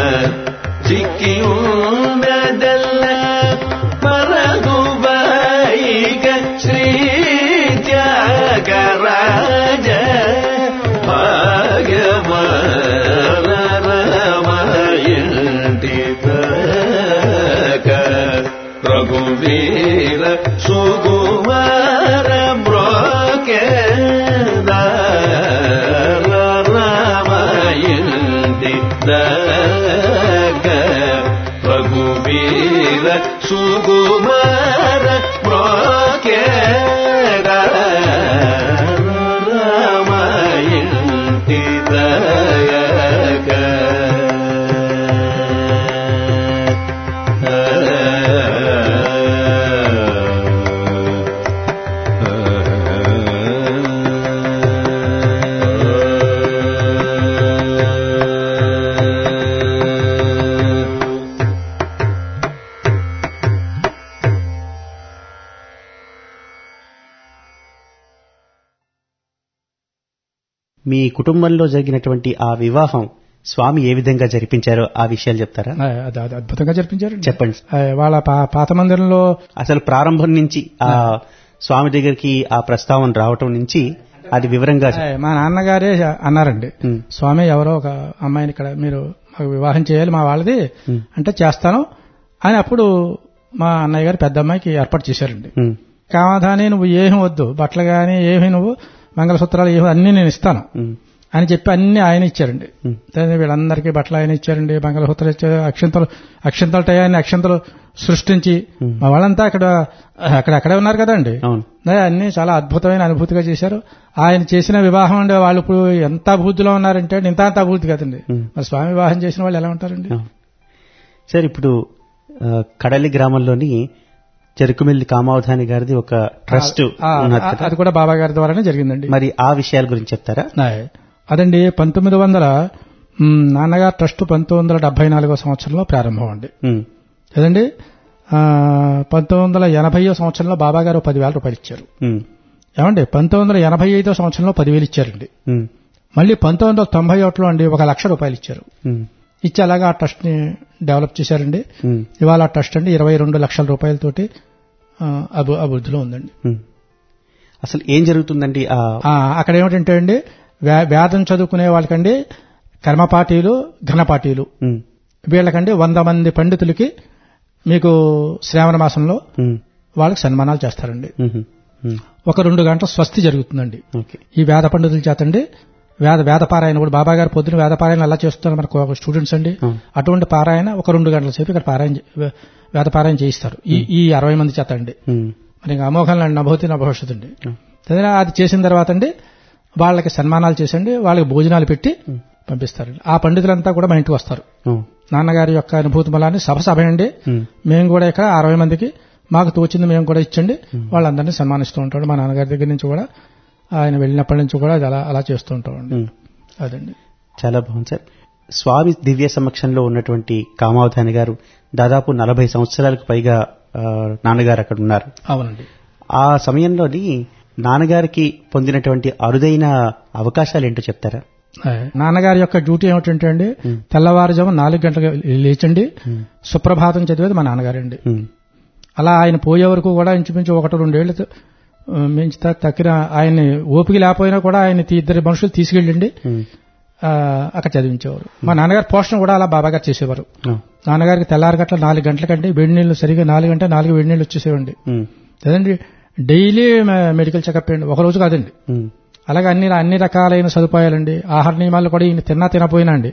ಚಿಕ್ಕಿಯುಂದದಲ್ಲ ಪರದುಬೈಗ ಶ್ರೀ ಜಗರಾಜ ಭಾಗ್ಯಮ ರಘುವೀರ ಸುಗುಮಾರ ಬ್ರೋಕೆ ರಾಮಾಯಂತಿ ರಘುವೀರ ಸುಗುಮಾರ ಬ್ರೋಕೆ ರಾಮಾಯಂತಿ మీ కుటుంబంలో జరిగినటువంటి ఆ వివాహం స్వామి ఏ విధంగా జరిపించారో ఆ విషయాలు చెప్తారా ఆ, అది అది అద్భుతంగా జరిపించారు చెప్పండి వాళ్ళ పా- పాత మందిరంలో అసలు ప్రారంభం నుంచి ఆ స్వామి దగ్గరికి ఆ ప్రస్తావన రావటం నుంచి అది వివరంగా ఆ, మా నాన్నగారే అన్నారండి ఉమ్. స్వామి ఎవరో ఒక అమ్మాయిని ఇక్కడ మీరు మాకు వివాహం చేయాలి మా వాళ్ళది ఉమ్. అంటే చేస్తాను అని అప్పుడు మా అన్నయ్య గారు పెద్ద అమ్మాయికి ఏర్పాటు చేశారండి ఉమ్, కామాధాని నువ్వు ఏమి వద్దు బట్టలు కానీ ఏమి నువ్వు మంగళసూత్రాలు ఏమి అన్ని నేను ఇస్తాను ఉమ్, అని చెప్పి అన్ని ఆయన ఇచ్చారండి ఉమ్. దాని వీళ్ళందరికీ బట్టలు ఆయన ఇచ్చారండి మంగళసూత్రాలు ఇచ్చారు అక్షంతలు అక్షంతలు టయాన్ని అక్షంతలు సృష్టించి ఉమ్. మా వాళ్ళంతా అక్కడ అక్కడ అక్కడే ఉన్నారు కదండి అవును అదే అన్ని చాలా అద్భుతమైన అనుభూతిగా చేశారు ఆయన చేసిన వివాహం అండి వాళ్ళు ఇప్పుడు ఎంత అభివృద్ధిలో ఉన్నారంటే ఇంత అంత అభివృద్ధి కదండి ఉమ్. మరి స్వామి వివాహం చేసిన వాళ్ళు ఎలా ఉంటారండి అవును. సార్ ఇప్పుడు ఆ, కడలి గ్రామంలోని చెరుకుమిల్లి కామావధాని గారిది ఒక ట్రస్ట్ ఆ, ఉన్నది ఆ, కదా అది కూడా బాబా గారి ద్వారానే జరిగిందండి మరి ఆ విషయాల గురించి చెప్తారా నాయ్. అదండి పంతొమ్మిది వందల మ్, నాన్నగారు ట్రస్ట్ పంతొమ్మిది వందల డెబ్బై నాలుగో సంవత్సరంలో ప్రారంభం అండి ఉమ్, కదండి ఆ, పంతొమ్మిది వందల ఎనభైయో సంవత్సరంలో బాబా గారు పదివేల రూపాయలు ఇచ్చారు ఉమ్, ఏమండి పంతొమ్మిది వందల ఎనభై ఐదో సంవత్సరంలో పదివేలు ఇచ్చారండి ఉమ్, మళ్ళీ పంతొమ్మిది వందల తొంభై ఒకటిలో అండి ఒక లక్ష రూపాయలు ఇచ్చారు ఉమ్, ఇచ్చి అలాగా ఆ ట్రస్ట్ ని డెవలప్ చేశారండి ఉమ్, ఇవాళ ఆ ట్రస్ట్ అండి ఇరవై రెండు లక్షల రూపాయలతోటి ఆ, అభి అభివృద్ధిలో ఉందండి ఉమ్. అసలు ఏం జరుగుతుందండి ఆ ఆ, అక్కడ ఏమిటంటే అండి వే- వేదం చదువుకునే వాళ్ళకండి కర్మపాఠీలు ఘనపాఠీలు ఉమ్, వీళ్ళకండి వంద మంది పండితులకి మీకు శ్రావణ మాసంలో ఉమ్, వాళ్ళకి సన్మానాలు చేస్తారండి ఉమ్, ఉమ్, ఒక రెండు గంటల స్వస్తి జరుగుతుందండి ఓకే ఈ వేద పండితుల చేతండి వేద వేద పారాయణ కూడా బాబా గారు పొద్దున వేద పారాయణ ఎలా చేస్తున్నారు మనకు ఒక స్టూడెంట్స్ అండి అవును. అటువంటి పారాయణ ఒక రెండు గంటల సేపు ఇక్కడ పారాయణ చే- వే- వేద పారాయణ చేయిస్తారు ఈ ఈ అరవై మంది చేత అండి ఉమ్, మరి ఇంకా అమోఘం నభూతి నా భవిష్యత్తు అండి ఉమ్. తదిన అది చేసిన తర్వాత అండి వాళ్ళకి సన్మానాలు చేసండి వాళ్ళకి భోజనాలు పెట్టి పంపిస్తారండి ఆ పండితులంతా కూడా మా ఇంటికి వస్తారు ఉమ్, నాన్నగారి యొక్క అనుభూతి బలాన్ని సభ సభ అండి ఉమ్, మేము కూడా ఇక్కడ అరవై మందికి మాకు తోచింది మేము కూడా ఇచ్చండి వాళ్ళందరినీ సన్మానిస్తూ ఉంటాడు మా నాన్నగారి దగ్గర నుంచి కూడా ఆయన వెళ్ళినప్పటి నుంచి కూడా అది అలా అలా చేస్తూ ఉంటామండి ఉమ్. అదండి చాలా బాగుంది సార్ స్వామి దివ్య సమక్షంలో ఉన్నటువంటి కామావధాని గారు దాదాపు నలభై సంవత్సరాలకు పైగా ఆ, నాన్నగారు అక్కడ ఉన్నారు అవునండి ఆ సమయంలోని నాన్నగారికి పొందినటువంటి అరుదైన అవకాశాలు ఏంటో చెప్తారా ఆయ్. నాన్నగారి యొక్క డ్యూటీ ఏమిటంటే అండి తెల్లవారుజాము నాలుగు గంటలకు లేచండి సుప్రభాతం చదివేది మా నాన్నగారండి ఉమ్, అలా ఆయన పోయే వరకు కూడా ఇంచుమించు ఒకటి రెండేళ్లు ఆ, మించి త- తక్కిన ఆయన్ని ఓపిక లేకపోయినా కూడా ఆయన తీ- ఇద్దరు మనుషులు తీసుకెళ్ళండి ఉమ్, ఆ, అక్కడ చదివించేవారు మా నాన్నగారి పోషణ కూడా అలా బాబాగారు చేసేవారు ఆ, నాన్నగారికి తెల్లారి గట్ల నాలుగు గంటలకంటే వేడి నీళ్లు సరిగా నాలుగు గంట నాలుగు వేడి నీళ్లు వచ్చేసేవండి ఉమ్, అదండి డైలీ మె- మెడికల్ చెకప్ అండి ఒక రోజు కాదండి ఉమ్, అలాగే అన్ని అన్ని రకాలైన సదుపాయాలండి ఆహార నియమాలు కూడా ఈయన తిన్నా తినపోయినా అండి ఉమ్,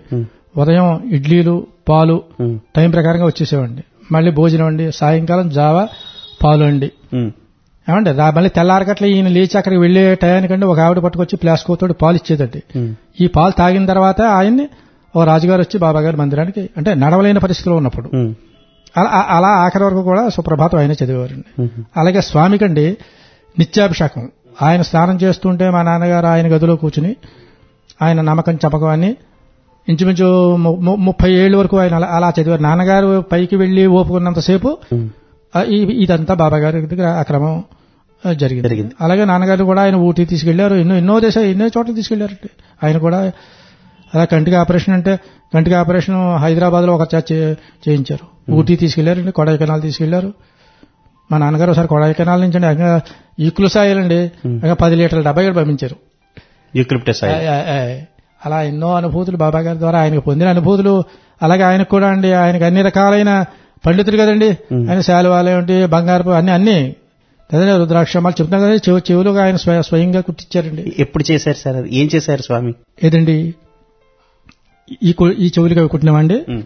ఉదయం ఇడ్లీలు పాలు ఉమ్, టైం ప్రకారంగా వచ్చేసేవండి మళ్ళీ భోజనం అండి సాయంకాలం జావా పాలు అండి ఉమ్, ఏమండి రా మళ్ళీ తెల్లారగట్ల ఈయన లేచి అక్కడికి వెళ్లే టయానికంటే ఒక ఆవిడ పట్టుకొచ్చి ప్లాస్కో తోటి పాలు ఇచ్చేదండి ఉమ్, ఈ పాలు తాగిన తర్వాత ఆయన్ని ఓ రాజుగారు వచ్చి బాబాగారి మందిరానికి అంటే నడవలేని పరిస్థితిలో ఉన్నప్పుడు ఉమ్, అలా అలా ఆఖరి వరకు కూడా సుప్రభాతం ఆయన చదివేవారండి ఉమ్, అలాగే స్వామికండి నిత్యాభిషేకం ఆయన స్నానం చేస్తుంటే మా నాన్నగారు ఆయన గదిలో కూర్చుని ఆయన నమ్మకం చపకం అని ఇంచుమించు ము- ము- ముప్పై ఏళ్ళ వరకు ఆయన అలా- అలా చదివారు నాన్నగారు పైకి వెళ్లి ఓపుకున్నంతసేపు ఉమ్, ఆ, ఈ- ఇదంతా బాబా గారి దగ్గర ఆ క్రమం ఆ, జరిగింది జరిగింది. అలాగే నాన్నగారు కూడా ఆయన ఊటీ తీసుకెళ్లారు ఎన్నో ఎన్నో దేశాలు ఎన్నో చోట్ల తీసుకెళ్లారండి ఆయన కూడా అలా కంటికి ఆపరేషన్ అంటే కంటికి ఆపరేషన్ హైదరాబాద్ లో ఒక చే- చే- చేయించారు ఊటీ తీసుకెళ్లారండి కొడైకెనాల్ తీసుకెళ్లారు మా నాన్నగారు ఒకసారి కొడైకెనాల్ నుంచి అండి ఇంకా ఈకులు సాయాలండి ఇంకా పది లీటర్ల డబ్బా కూడా పంపించారు యూక్రిప్టస్ ఆయిల్. ఆ, ఆ, ఆ. అలా ఎన్నో అనుభూతులు బాబా గారి ద్వారా ఆయనకు పొందిన అనుభూతులు అలాగే ఆయనకు కూడా అండి ఆయనకు అన్ని రకాలైన పండితులు కదండి ఆయన శాలువాలు ఏమిటి బంగారపు అన్ని అన్ని కదండి రుద్రాక్షమాలు చెప్తున్నాం కదండి చెవు చెవులుగా ఆయన స్వయ- స్వయంగా కుట్టించారండి ఎప్పుడు చేశారు సార్ అది ఏం చేశారు స్వామి ఏదండి ఈ కు- ఈ చెవులుగా కుట్టినామండి ఉమ్,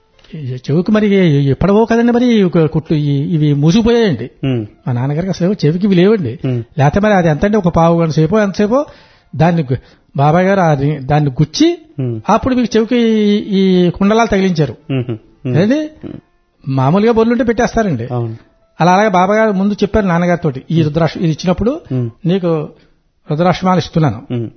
ఈ చెవుకి మరి ఎప్పుడవో కదండి మరి ఈ కుట్లు ఈ- ఇవి మూసిపోయాయండి ఉమ్, మా నాన్నగారికి అసలు చెవికి ఇవి లేవండి ఉమ్, లేకపోతే మరి అది ఎంత అంటే ఒక పావు గంట సేపు ఎంతసేపో దాన్ని గు- బాబాయ్ గారు అది దాన్ని గుచ్చి ఉమ్, అప్పుడు మీకు చెవికి ఈ- ఈ కుండలాలు తగిలించారు ఉమ్, ఉమ్, అదేంటి మామూలుగా బొర్లుంటే పెట్టేస్తారండి అవును అలా అలాగే బాబాయ్ గారు ముందు చెప్పారు నాన్నగారితో ఈ రుద్రాక్ష ఇది ఇచ్చినప్పుడు ఉమ్, నీకు రుద్రాక్షమాలు ఇస్తున్నాను ఉమ్,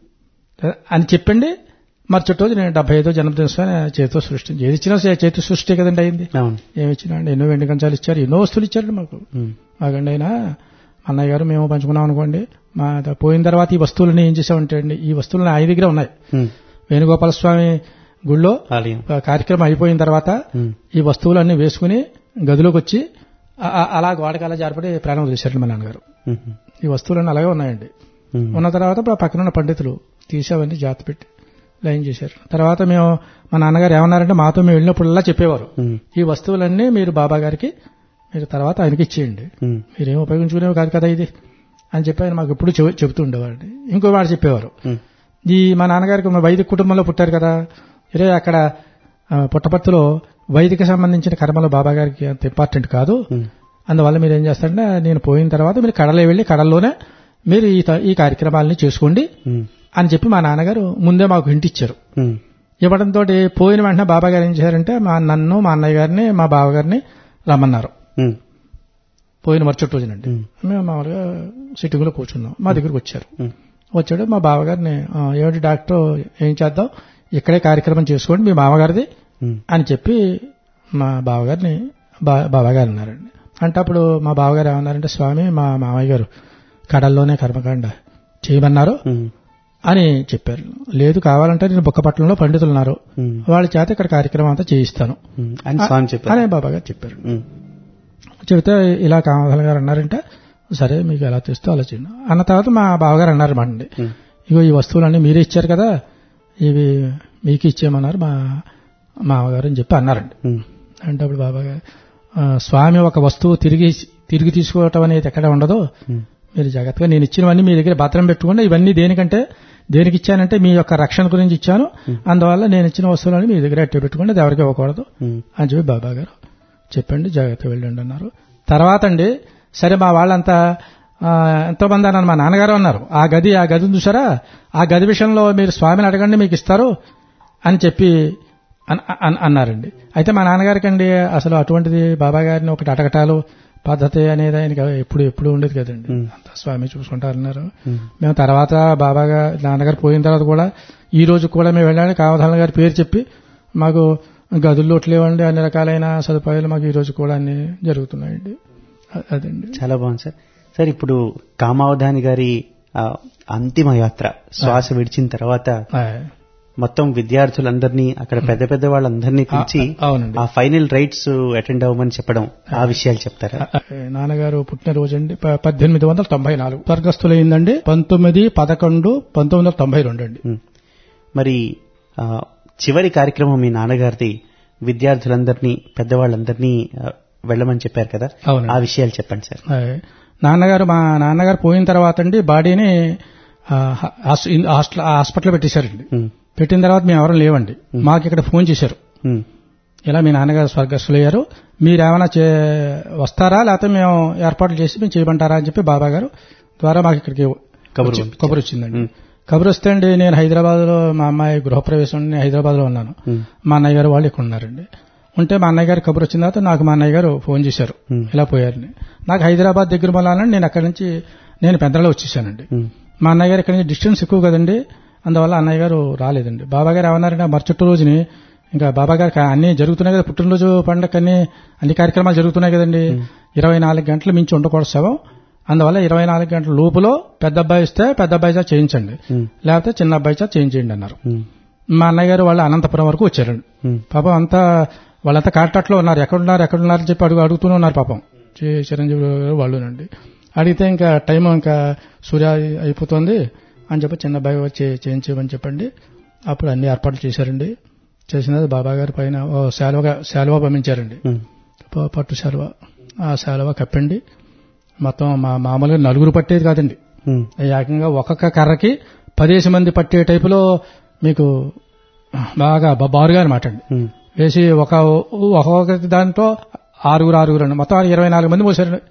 అని చెప్పండి మరుసటి రోజు నేను డెబ్బై ఐదో జన్మదినోత్సవం చేతితో సృష్టించి ఏది ఇచ్చినా చే- చేతి సృష్టి కదండి అయింది అవును ఏమి ఇచ్చినా అండి ఎన్నో వెండి కంచాలు ఇచ్చారు ఎన్నో వస్తువులు ఇచ్చారండి మాకు ఉమ్, మాకండి అయినా అన్నయ్య గారు మేము పంచుకున్నాం అనుకోండి మా ద- పోయిన తర్వాత ఈ వస్తువులని ఏం చేసామంటే అండి ఈ వస్తువులు ఆయన దగ్గర ఉన్నాయి ఉమ్, వేణుగోపాల స్వామి గుళ్ళో ఆలయం ఆ కార్యక్రమం అయిపోయిన తర్వాత ఉమ్, ఈ వస్తువులన్నీ వేసుకుని గదిలోకి వచ్చి ఆ- ఆ- అలా గోడకి అలా జారిపడి ప్రాణం వదిలేశారండి మా నాన్నగారు ఉమ్, ఈ వస్తువులన్నీ అలాగే ఉన్నాయండి ఉమ్, ఉన్న తర్వాత ప- పక్కన ఉన్న పండితులు తీసేవన్నీ జాగ్రత్త పెట్టి లైన్ చేశారు తర్వాత మేము మా నాన్నగారు ఏమన్నారంటే మాతో మేము వెళ్ళినప్పుడల్లా చెప్పేవారు ఉమ్, ఈ వస్తువులన్నీ మీరు బాబా గారికి మీరు తర్వాత ఆయనకి ఇచ్చేయండి ఉమ్, మీరేం ఉపయోగించుకునేవి కాదు కదా ఇది అని చెప్పి ఆయన మాకు ఎప్పుడు చెబు- చెబుతూ ఉండేవారండి ఇంకో వాడు చెప్పేవారు ఉమ్, ఈ మా నాన్నగారికి మా వైదిక కుటుంబంలో పుట్టారు కదా ఇరే అక్కడ ఆ, పుట్టపర్తిలో వైదిక సంబంధించిన కర్మలు బాబా గారికి అంత ఇంపార్టెంట్ కాదు ఉమ్, అందువల్ల మీరు ఏం చేస్తారంటే నేను పోయిన తర్వాత మీరు కడలే వెళ్ళి కడల్లోనే మీరు ఈ త- ఈ కార్యక్రమాలని చేసుకోండి ఉమ్, అని చెప్పి మా నాన్నగారు ముందే మాకు హింట్ ఇచ్చారు ఉమ్, ఇవ్వడంతో పోయిన వెంటనే బాబా గారు ఏం చేశారంటే మా నన్ను మా అన్నయ్య గారిని మా బావగారిని రమ్మన్నారు ఉమ్, పోయిన మరుసటి రోజునండి ఉమ్, మేము మామూలుగా సిట్టింగ్ లో కూర్చున్నాం మా దగ్గరికి వచ్చారు ఉమ్, వచ్చాడు మా బావగారిని "ఆ, ఏమిటి డాక్టర్ ఏం చేద్దాం ఇక్కడే కార్యక్రమం చేసుకోండి మీ మామగారిది ఉమ్, అని చెప్పి మా బావగారిని బా- బావగారు అన్నారండి అంటే అప్పుడు మా బావగారు ఏమన్నారంటే స్వామి మా మామయ్య గారు కడల్లోనే కర్మకాండ చేయమన్నారు ఉమ్, అని చెప్పారు లేదు కావాలంటే నేను బుక్కపట్నంలో పండితులు ఉన్నారు ఉమ్, వాళ్ళ చేత ఇక్కడ కార్యక్రమం అంతా చేయిస్తాను ఉమ్, అని స్వామి చెప్పారు అనే బాబా గారు చెప్పారు ఉమ్, చెబితే ఇలా కామధల గారు అన్నారంటే సరే మీకు ఎలా తెస్తూ అలా చేయండి అన్న తర్వాత మా బావగారు అన్నారు అండి ఉమ్, ఇగో ఈ వస్తువులన్నీ మీరే ఇచ్చారు కదా ఇవి మీకు ఇచ్చేయమన్నారు మా మామగారు అని చెప్పి అన్నారండి ఉమ్, అంటే అప్పుడు బాబా గారు "ఆ, స్వామి ఒక వస్తువు తిరిగి తిరిగి తీసుకోవటం అనేది ఎక్కడ ఉండదు ఉమ్, మీరు జాగ్రత్తగా నేను ఇచ్చినవన్నీ మీ దగ్గర భద్రం పెట్టుకోండి ఇవన్నీ దేనికంటే దేనికి ఇచ్చానంటే మీ యొక్క రక్షణ గురించి ఇచ్చాను అందువల్ల నేను ఇచ్చిన వస్తువులని మీ దగ్గర అట్టే పెట్టుకోండి అది ఎవరికి ఇవ్వకూడదు ఉమ్, అని చెప్పి బాబా గారు చెప్పండి జాగ్రత్తగా వెళ్ళండి అన్నారు తర్వాత అండి సరే మా వాళ్ళంతా ఆ, ఎంతో మంది అన్నారు మా నాన్నగారు అన్నారు ఆ గది ఆ గది చూసారా ఆ గది విషయంలో మీరు స్వామిని అడగండి మీకు ఇస్తారు అని చెప్పి అన్- అన్- అన్నారండి అయితే మా నాన్నగారికి అండి అసలు అటువంటిది బాబా గారిని ఒకటి అడగటాలు పద్ధతి అనేది ఆయనకి ఎప్పుడు ఎప్పుడు ఉండేది కదండి ఉమ్. అంతా స్వామి చూసుకుంటారన్నారు ఉమ్, మేము తర్వాత బాబాగా నాన్నగారు పోయిన తర్వాత కూడా ఈ రోజు కూడా మేము వెళ్ళాలి కావధాన గారి పేరు చెప్పి మాకు గదుల్లో లేవండి అన్ని రకాలైన సదుపాయాలు మాకు ఈ రోజు కూడా అన్ని జరుగుతున్నాయండి అ- అదండి చాలా బాగుంది సార్ సార్ ఇప్పుడు కామావధాని గారి ఆ, అంతిమ యాత్ర శ్వాస విడిచిన తర్వాత ఆ, మొత్తం విద్యార్థులందరినీ అక్కడ పెద్ద పెద్ద వాళ్ళందరినీ పిలిచి ఆ, అవునండి. ఆ ఫైనల్ రైట్స్ అటెండ్ అవ్వమని చెప్పడం ఆ విషయాలు చెప్తారా ఆ, నాన్నగారు పుట్టినరోజు అండి ప- పద్దెనిమిది వందల తొంభై నాలుగు స్వర్గస్థులైందండి పంతొమ్మిది పదకొండు పంతొమ్మిది వందల తొంభై రెండు అండి ఉమ్. మరి ఆ, చివరి కార్యక్రమం మీ నాన్నగారిది విద్యార్థులందరినీ పెద్దవాళ్ళందరినీ ఆ, వెళ్ళమని చెప్పారు కదా అవునండి. ఆ విషయాలు చెప్పండి సార్ ఆ, నాన్నగారు మా నాన్నగారు పోయిన తర్వాత అండి బాడీని ఆ, హాస్- హాస్టల్ హాస్పిటల్ పెట్టేశారండి ఉమ్, పెట్టిన తర్వాత మేము ఎవరు లేవండి మాకు ఇక్కడ ఫోన్ చేశారు ఉమ్, ఇలా మీ నాన్నగారు స్వర్గస్థులయ్యారు మీరు ఏమైనా చే వస్తారా లేకపోతే మేము ఏర్పాట్లు చేసి మేము చేయమంటారా అని చెప్పి బాబా గారు ద్వారా మాకు ఇక్కడికి కబురు వచ్చి- పంపించారు. కబురు వచ్చిందండి ఉమ్. కబురు వస్తే అండి నేను హైదరాబాద్ లో మా అమ్మాయి గృహప్రవేశం నేను హైదరాబాద్ లో ఉన్నాను ఉమ్, మా అన్నయ్య గారు వాళ్ళు ఇక్కడ ఉన్నారండి ఉంటే మా అన్నయ్య గారు కబురు వచ్చిన తర్వాత నాకు మా అన్నయ్య గారు ఫోన్ చేశారు ఉమ్. ఇలా పోయారని నాకు హైదరాబాద్ దగ్గర వల్ల నేను అక్కడి నుంచి నేను పెందరలో వచ్చేసానండి ఉమ్, మా అన్నయ్య గారు ఇక్కడి నుంచి డిస్టెన్స్ ఎక్కువ కదండి అందువల్ల అన్నయ్య గారు రాలేదండి బాబా గారు ఏమన్నారంటే ఆ మరుసటి రోజుని ఇంకా బాబా గారికి అన్ని జరుగుతున్నాయి కదా పుట్టినరోజు పండుగ అన్ని అన్ని కార్యక్రమాలు జరుగుతున్నాయి కదండి ఇరవై నాలుగు గంటలు మించి ఉండకూడదు శవం అందువల్ల ఇరవై నాలుగు గంటల లోపులో పెద్ద అబ్బాయి ఇస్తే పెద్ద అబ్బాయి చేత చేయించండి ఉమ్, లేకపోతే చిన్న అబ్బాయి చేత చేయించేయండి అన్నారు ఉమ్, మా అన్నయ్య గారు వాళ్ళు అనంతపురం వరకు వచ్చారండి ఉమ్, పాపం అంతా వాళ్ళంతా కాంటాక్ట్ లో ఉన్నారు ఎక్కడున్నారు ఎక్కడున్నారు అని చెప్పి అడుగు అడుగుతూనే ఉన్నారు పాపం చి- చిరంజీవి గారు వాళ్ళునండి అడిగితే ఇంకా టైం ఇంకా సూర్య అయిపోతుంది అని చెప్పి చిన్న అబ్బాయి వచ్చి చేయించేయమని చెప్పండి అప్పుడు అన్ని ఏర్పాట్లు చేశారండి చేసిన తర్వాత బాబా గారి పైన ఓ శాలువగా శాలువా పంపించారండి ఉమ్, ప- పట్టు శాలువ ఆ శాలువ కప్పండి మొత్తం మా మామూలుగా నలుగురు పట్టేది కాదండి ఉమ్, ఏకంగా ఒక్కొక్క కర్రకి పదేసి మంది పట్టే టైపులో మీకు బాగా బ- బారుగా అనమాట అండి ఉమ్, వేసి ఒక ఒక్కొక్క దాంట్లో ఆరుగురు ఆరుగురు అండి మొత్తం ఇరవై నాలుగు మంది మోసారండి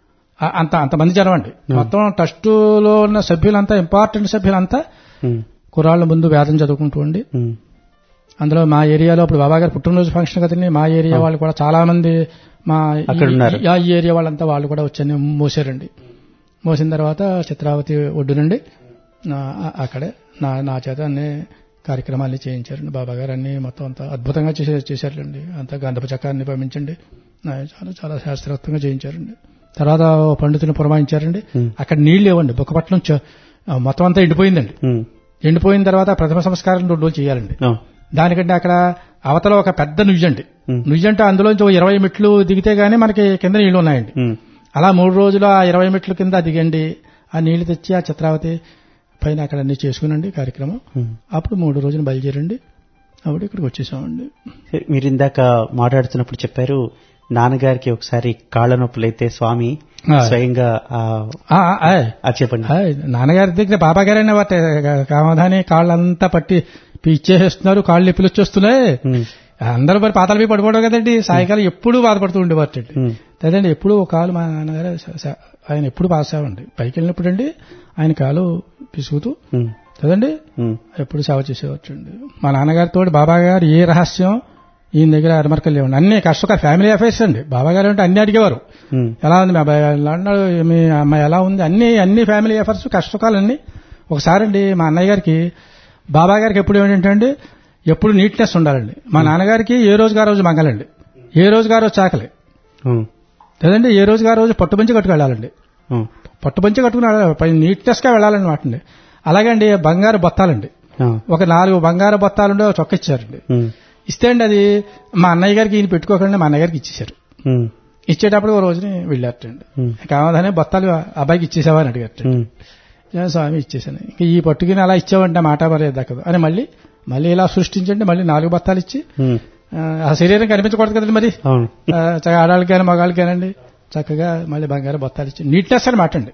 ఆ- అంత అంతమంది జనం అండి మొత్తం ట్రస్టులో ఉన్న సభ్యులంతా ఇంపార్టెంట్ సభ్యులంతా ఉమ్, కుర్రాళ్ళ ముందు వేదం చదువుకుంటూ ఉండి ఉమ్, అందులో మా ఏరియాలో ఇప్పుడు బాబా గారు పుట్టినరోజు ఫంక్షన్ కదండి మా ఏరియా వాళ్ళు కూడా చాలా మంది మా ఈ- అక్కడ ఉన్నారు. ఈ- ఈ ఏరియా వాళ్ళంతా వాళ్ళు కూడా వచ్చి మోసారండి మోసిన తర్వాత చిత్రావతి ఒడ్డు నుండి నా- ఆ- అక్కడే నా నా చేత అన్ని కార్యక్రమాలు చేయించారండి బాబా గారు అన్ని మొత్తం అంతా అద్భుతంగా చేసే చేశారండి అంతా గంధపు చక్రాన్ని పంపించండి నా చాలా చాలా శాస్త్రోక్తంగా చేయించారండి తర్వాత ఓ పండితుని పురమాయించారండి Hmm. అక్కడ నీళ్లు లేవండి బొక్కపట్నం చ- ఆ, మొత్తం అంతా ఎండిపోయిందండి ఉమ్, ఎండిపోయిన తర్వాత ప్రథమ సంస్కారం రెండు రోజులు చేయాలండి ఆ, దానికంటే అక్కడ అవతల ఒక పెద్ద నుయ్యండి ఉమ్, నుయ్యంటే అందులోంచి ఒక ఇరవై మెట్లు దిగితే గానీ మనకి కింద నీళ్లు ఉన్నాయండి ఉమ్, అలా మూడు రోజులు ఆ ఇరవై మెట్ల కింద దిగండి ఆ నీళ్లు తెచ్చి ఆ చిత్రావతి పైన అక్కడ అన్ని చేసుకునండి కార్యక్రమం ఉమ్. అప్పుడు మూడు రోజులు బయలుదేరండి అప్పుడు ఇక్కడికి వచ్చేసామండి మీరు ఇందాక మాట్లాడుతున్నప్పుడు చెప్పారు నాన్నగారికి ఒకసారి కాళ్ళ నొప్పులైతే స్వామి ఆ. స్వయంగా ఆ, ఆ, ఆ, ఆయ్. అది చెప్పండి ఆయ్, నాన్నగారి దగ్గర బాబా గారైనా వాటి కామధాని కాళ్ళంతా పట్టి ఇచ్చేస్తున్నారు కాళ్ళు నొప్పులు వచ్చేస్తున్నాయి ఉమ్, అందరూ మరి పాతాలు పోయి పడిపోవడం కదండి సాయంకాలం ఎప్పుడూ బాధపడుతూ ఉండేవారు ఉమ్, అదండి ఎప్పుడు ఒక కాలు మా నాన్నగారు స- స- ఆయన ఎప్పుడు పాస్ అవ్వండి పైకి వెళ్ళినప్పుడు అండి ఆయన కాలు పిసుగుతూ ఉమ్, కదండి ఉమ్, ఎప్పుడు సేవ చేసేవచ్చండి మా నాన్నగారితో బాబా గారు ఏ రహస్యం ఈయన దగ్గర అరమరకలు లేవండి అన్ని కష్టక ఫ్యామిలీ అఫైర్స్ అండి బాబా గారు అంటే అన్ని అడిగేవారు ఉమ్, ఎలా ఉంది మీ అబ్బాయి ఎలా ఉన్నాడు మీ అమ్మాయి ఎలా ఉంది అన్ని అన్ని ఫ్యామిలీ అఫైర్స్ కష్టకాలన్నీ ఒకసారి అండి మా అన్నయ్య గారికి బాబా గారికి ఎప్పుడు ఏంటంటే ఎప్పుడు నీట్నెస్ ఉండాలండి మా నాన్నగారికి ఏ రోజుగా రోజు మంగలండి ఏ రోజుగా రోజు చాకలి ఉమ్, లేదంటే ఏ రోజుగా రోజు పట్టుపంచి కట్టుకు వెళ్ళాలండి ఉమ్, పట్టుపంచి కట్టుకుని వెళ్ళాలి పై నీట్నెస్ గా వెళ్ళాలని వాటండి అలాగండి బంగారు బత్తాలండి ఆ, ఒక నాలుగు బంగారు బత్తాలుండే ఒక చొక్క ఇచ్చారండి ఉమ్, ఇస్తే అండి అది మా అన్నయ్య గారికి ఈయన పెట్టుకోకండి మా అన్నయ్య గారికి ఇచ్చేశారు ఉమ్, ఇచ్చేటప్పుడు ఓ రోజుని వెళ్ళారటండి ఉమ్, కావదానే బత్తాలు అబ్బాయికి ఇచ్చేసావా అని అడిగారట ఉమ్, "యా స్వామి ఇచ్చేసాను ఇంకా ఈ పట్టుకుని అలా ఇచ్చావంటే మాట మర్యాద దక్కదు అని మళ్ళీ మళ్ళీ ఇలా సృష్టించండి మళ్ళీ నాలుగు బత్తాలు ఇచ్చి ఉమ్, ఆ, ఆ శరీరం కనిపించకూడదు కదండి మరి అవును ఆ, చక్కగా ఆడవాళ్ళకి కానీ మగాళ్ళకి కానండి చక్కగా మళ్ళీ బంగారు బత్తాలు ఇచ్చి నీట్నెస్ అనమాట అండి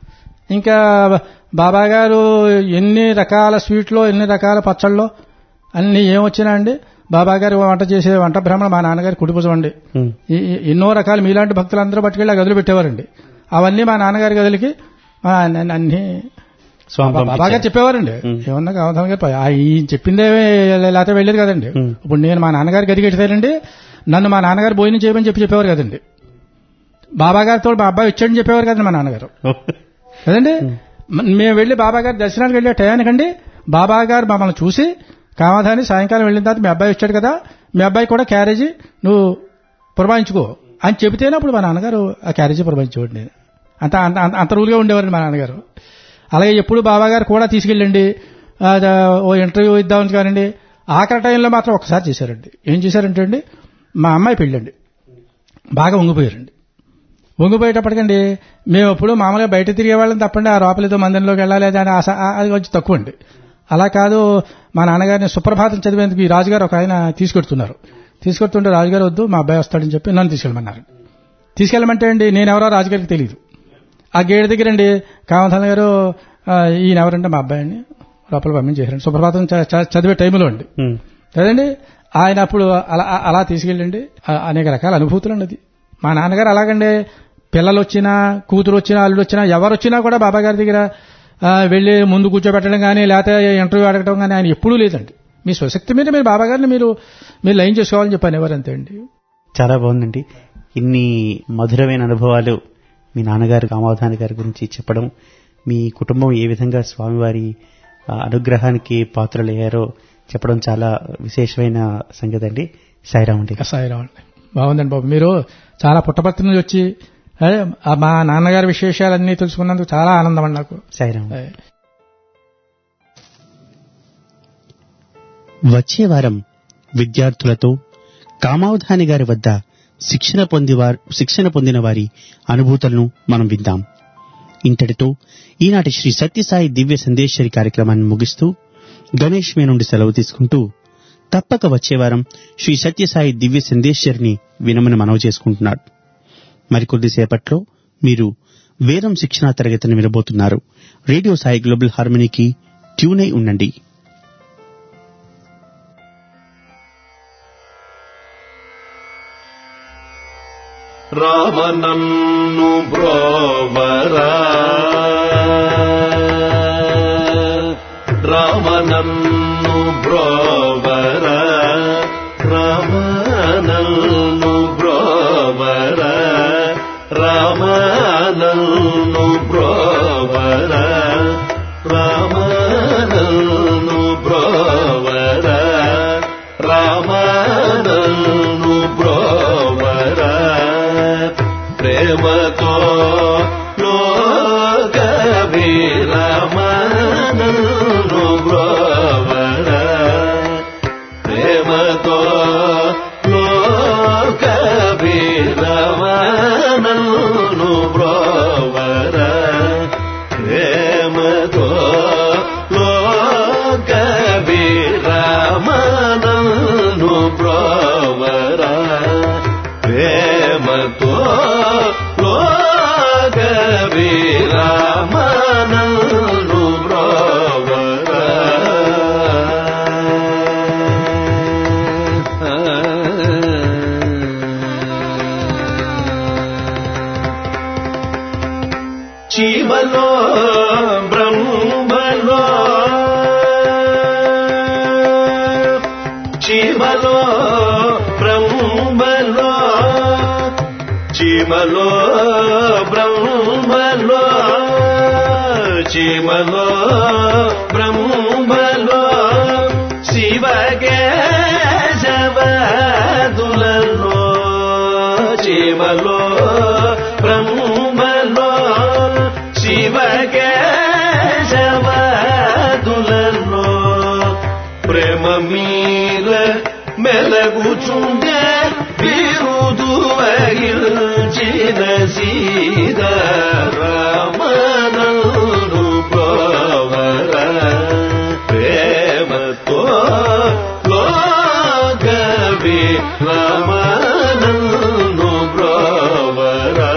ఇంకా బాబా గారు ఎన్ని రకాల స్వీట్లో ఎన్ని రకాల పచ్చళ్ళలో అన్ని ఏమొచ్చినా అండి బాబా గారు వంట చేసే వంట బ్రహ్మణ మా నాన్నగారి కుడిభుజం అండి ఉమ్, ఈ- ఈ- ఎన్నో రకాలు మీలాంటి భక్తులందరూ పట్టుకెళ్ళి ఆ గదులు పెట్టేవారండి అవన్నీ మా నాన్నగారి గదులకి ఆ, నన్ను అన్ని స్వామి బాబా గారు పంపించారు. చెప్పేవారండి ఉమ్. ఏమన్నా కావదాం గారు ఆ, ఈ చెప్పిందే లేకపోతే వెళ్ళేది కదండి ఉమ్. ఇప్పుడు నేను మా నాన్నగారి గదికి ఎట్టారండి నన్ను మా నాన్నగారు భోజనం చేయమని చెప్పి చెప్పేవారు కదండి బాబా గారితో మా అబ్బాయి వచ్చాడని చెప్పేవారు కదండి మా నాన్నగారు కదండి మ- మేము వెళ్లి బాబా గారి దర్శనానికి వెళ్ళే టయానికండి బాబా గారు మమ్మల్ని చూసి కామధాని సాయంకాలం వెళ్ళిన తర్వాత మీ అబ్బాయి వచ్చాడు కదా మీ అబ్బాయి కూడా క్యారేజీ నువ్వు పురమాయించుకో అని చెబితేనే అప్పుడు మా నాన్నగారు ఆ క్యారేజీ పురమాయించేవాడు నేను అంత అంత అంత- అంత రూల్గా ఉండేవారండి మా నాన్నగారు అలాగే ఎప్పుడు బాబా గారు కూడా తీసుకెళ్ళండి ఆ, ద- ఓ ఇంటర్వ్యూ ఇద్దామని కానండి ఆఖరి టైంలో మాత్రం ఒకసారి చేశారండి ఏం చేశారంటే అండి మా అమ్మాయి పెళ్ళండి బాగా వంగిపోయారండి వంగిపోయేటప్పటికండి మేము ఎప్పుడు మామూలుగా బయట తిరిగే వాళ్ళని తప్పండి ఆ లోపల ఏదో మందిరంలోకి వెళ్ళాలి అని ఆశ ఆ- అది కొంచెం తక్కువ అండి అలా కాదు మా నాన్నగారిని సుప్రభాతం చదివేందుకు ఈ రాజుగారు ఒక ఆయన తీసుకెడుతున్నారు తీసుకెడుతుంటే రాజుగారు వద్దు మా అబ్బాయి వస్తాడని చెప్పి నన్ను తీసుకెళ్ళమన్నారు తీసుకెళ్ళమంటే అండి నేను ఎవరో రాజుగారికి తెలియదు ఆ గేట్ దగ్గర అండి కామధాన్ గారు ఆ, ఈయన ఎవరంటే మా అబ్బాయి అండి లోపల పంపించేశారండి సుప్రభాతం చ- చ- చదివే టైంలో అండి ఉమ్, కదండి ఆయన అప్పుడు అలా అలా తీసుకెళ్ళండి ఆ- అనేక రకాల అనుభూతులు అండి అది మా నాన్నగారు అలాగండి పిల్లలు వచ్చినా కూతురు వచ్చినా అల్లుడు వచ్చినా ఎవరు వచ్చినా కూడా బాబా గారి దగ్గర ఆ, వెళ్ళి ముందు కూర్చోబెట్టడం కానీ లేకపోతే ఇంటర్వ్యూ అడగడం కానీ ఆయన ఎప్పుడూ లేదండి మీ స్వశక్తి మీద మీరు బాబా గారిని మీరు మీరు లైన్ చేసుకోవాలని చెప్పి అనేవారు అంతే అండి చాలా బాగుందండి ఇన్ని మధురమైన అనుభవాలు మీ నాన్నగారు కామావధాని గారి గురించి చెప్పడం మీ కుటుంబం ఏ విధంగా స్వామివారి ఆ, అనుగ్రహానికి పాత్రలయ్యారో చెప్పడం చాలా విశేషమైన సంగతి అండి సాయిరామ్ అండి సాయిరావు అండి బాగుందండి బాబు మీరు చాలా పుట్టపర్తి నుంచి వచ్చి అదే, ఆ మా నాన్నగారి విశేషాలన్నీ తెలుసుకున్నందుకు చాలా ఆనందం అండి నాకు సాయిరామ్ అదే. వచ్చే వారం విద్యార్థులతో కామావధాని గారి వద్ద శిక్షణ పొందివారు శిక్షణ పొందిన వారి అనుభూతులను మనం విందాం ఇంతటితో ఈనాటి శ్రీ సత్యసాయి దివ్య సందేశ్వరి కార్యక్రమాన్ని ముగిస్తూ గణేష్ మీ నుండి సెలవు తీసుకుంటూ తప్పక వచ్చే వారం శ్రీ సత్యసాయి దివ్య సందేశ్వరిని వినమని మనవి చేసుకుంటున్నాడు మరికొద్దిసేపట్లో మీరు వేదం శిక్షణా తరగతిని వినబోతున్నారు రేడియో సాయి గ్లోబల్ హార్మనీకి ట్యూన్ అయి ఉండండి రామనన్ను బ్రోవరా రామనన్ను బ్రోవరా రామనన్ను బ్రోవరా రామనన్ను బ్రోవరా రామనన్ను బ్రోవరా రామనన్ను బ్రోవరా ప్రేమతో లోక వీరమనన్ను బ్రోవరా ప్రేమతో లోక వీరమనన్ను బ్రోవరా ప్రేమతో లోక వీరమనన్ను బ్రోవరా ప్రేమతో లోక వీరమనన్ను బ్రోవరా చీమలో బ్రహ్మలో చీమలో బ్రహ్మలో చీమలో బ్రహ్మలో చీమలో బ్రహ్మలో శివకేశవదులలో చీమలో బ్రహ్మలో శివకేశవదులలో ప్రేమ మీర మెలగుచుండే విరుదు వగిల్చిన సీతారామనను పోవర ప్రేమతో లోకవి రామనను బ్రోవరా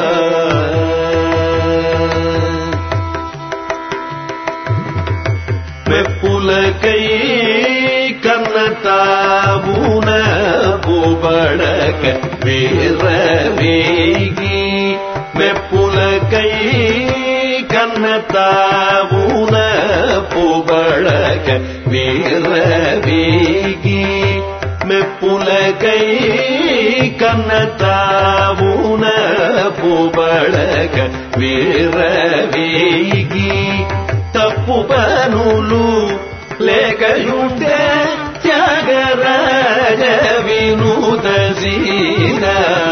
మెప్పులకై కన్న తావున పుబడక వీరవేగి మెప్పులకై కన్న తావున పుబడక వీరవేగి మెప్పులకై కన్న తావున పుబడక వీరవేగి తప్పు పనులు లేకయుంటే త్యాగరాజ వినూత సీనా